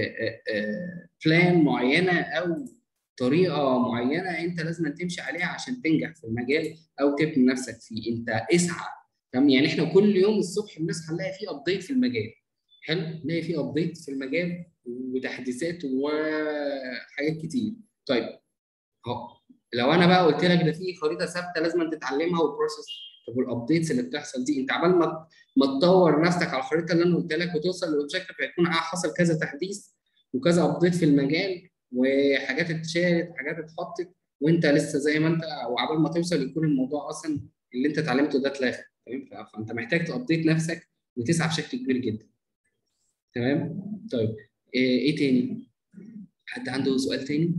بلان معينه او طريقه معينه انت لازم تمشي عليها عشان تنجح في المجال او تبني نفسك فيه انت اسعى تمام يعني احنا كل يوم الصبح بنصحى نلاقي فيه ابديت في المجال حلو نلاقي فيه ابديت في المجال وتحديثات وحاجات كتير طيب اهو لو انا بقى قلت لك ده في خريطه ثابته لازم تتعلمها وبروسس طب والابديتس اللي بتحصل دي انت عبال ما ما تطور نفسك على الخريطه اللي انا قلت لك وتوصل للاوبجيكتيف هيكون حصل كذا تحديث وكذا ابديت في المجال وحاجات اتشالت حاجات اتحطت وانت لسه زي ما انت وعبال ما توصل يكون الموضوع اصلا اللي انت اتعلمته ده اتلغى تمام فانت محتاج تابديت نفسك وتسعى بشكل كبير جدا تمام طيب ايه, إيه تاني حد عنده سؤال تاني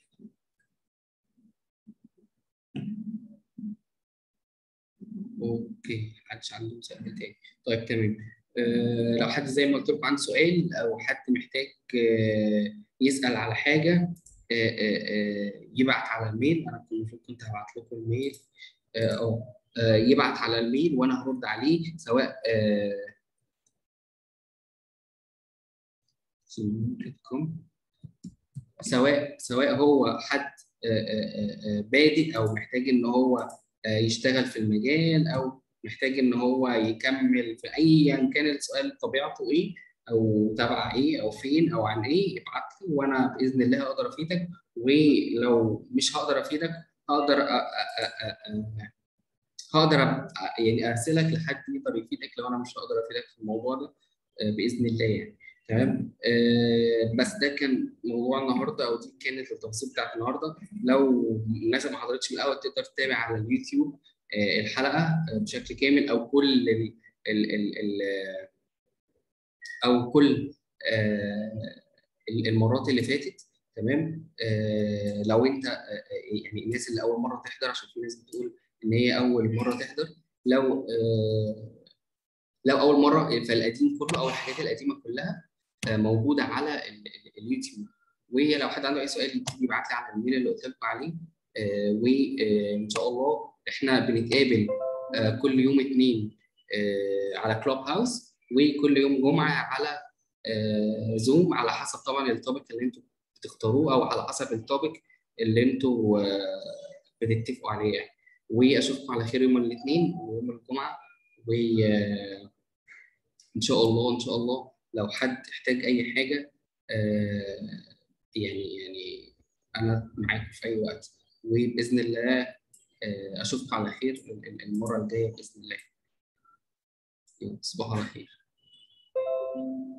اوكي محدش عنده سؤال تاني طيب تمام آه لو حد زي ما قلت لكم عنده سؤال او حد محتاج آه يسال على حاجه آه آه يبعت على الميل انا المفروض كنت هبعت لكم الميل اه آه يبعت على الميل وانا هرد عليه سواء آه سواء سواء هو حد بادئ او محتاج ان هو يشتغل في المجال او محتاج ان هو يكمل في ايا كان السؤال طبيعته ايه او تبع ايه او فين او عن ايه ابعت لي وانا باذن الله اقدر افيدك ولو مش هقدر افيدك هقدر أ أ أ هقدر يعني ارسلك لحد يقدر يفيدك لو انا مش هقدر افيدك في الموضوع ده باذن الله يعني تمام آه بس ده كان موضوع النهارده او دي كانت التفاصيل بتاعت النهارده لو الناس ما حضرتش من الاول تقدر تتابع على اليوتيوب آه الحلقه بشكل كامل او كل ال ال ال ال او كل آه المرات اللي فاتت تمام آه لو انت آه يعني الناس اللي اول مره تحضر عشان في ناس بتقول ان هي اول مره تحضر لو آه لو اول مره فالقديم كله او الحاجات القديمه كلها موجوده على اليوتيوب ولو حد عنده اي سؤال يبتدي يبعت لي على الميل اللي قلت لكم عليه وان شاء الله احنا بنتقابل كل يوم اثنين على كلوب هاوس وكل يوم جمعه على زوم على حسب طبعا التوبيك اللي انتوا بتختاروه او على حسب التوبيك اللي انتوا بتتفقوا عليه يعني واشوفكم على خير يوم الاثنين ويوم الجمعه و ان شاء الله ان شاء الله لو حد احتاج اي حاجه آه يعني يعني انا معاكم في اي وقت وباذن الله آه اشوفكم على خير المره الجايه باذن الله تصبحوا على خير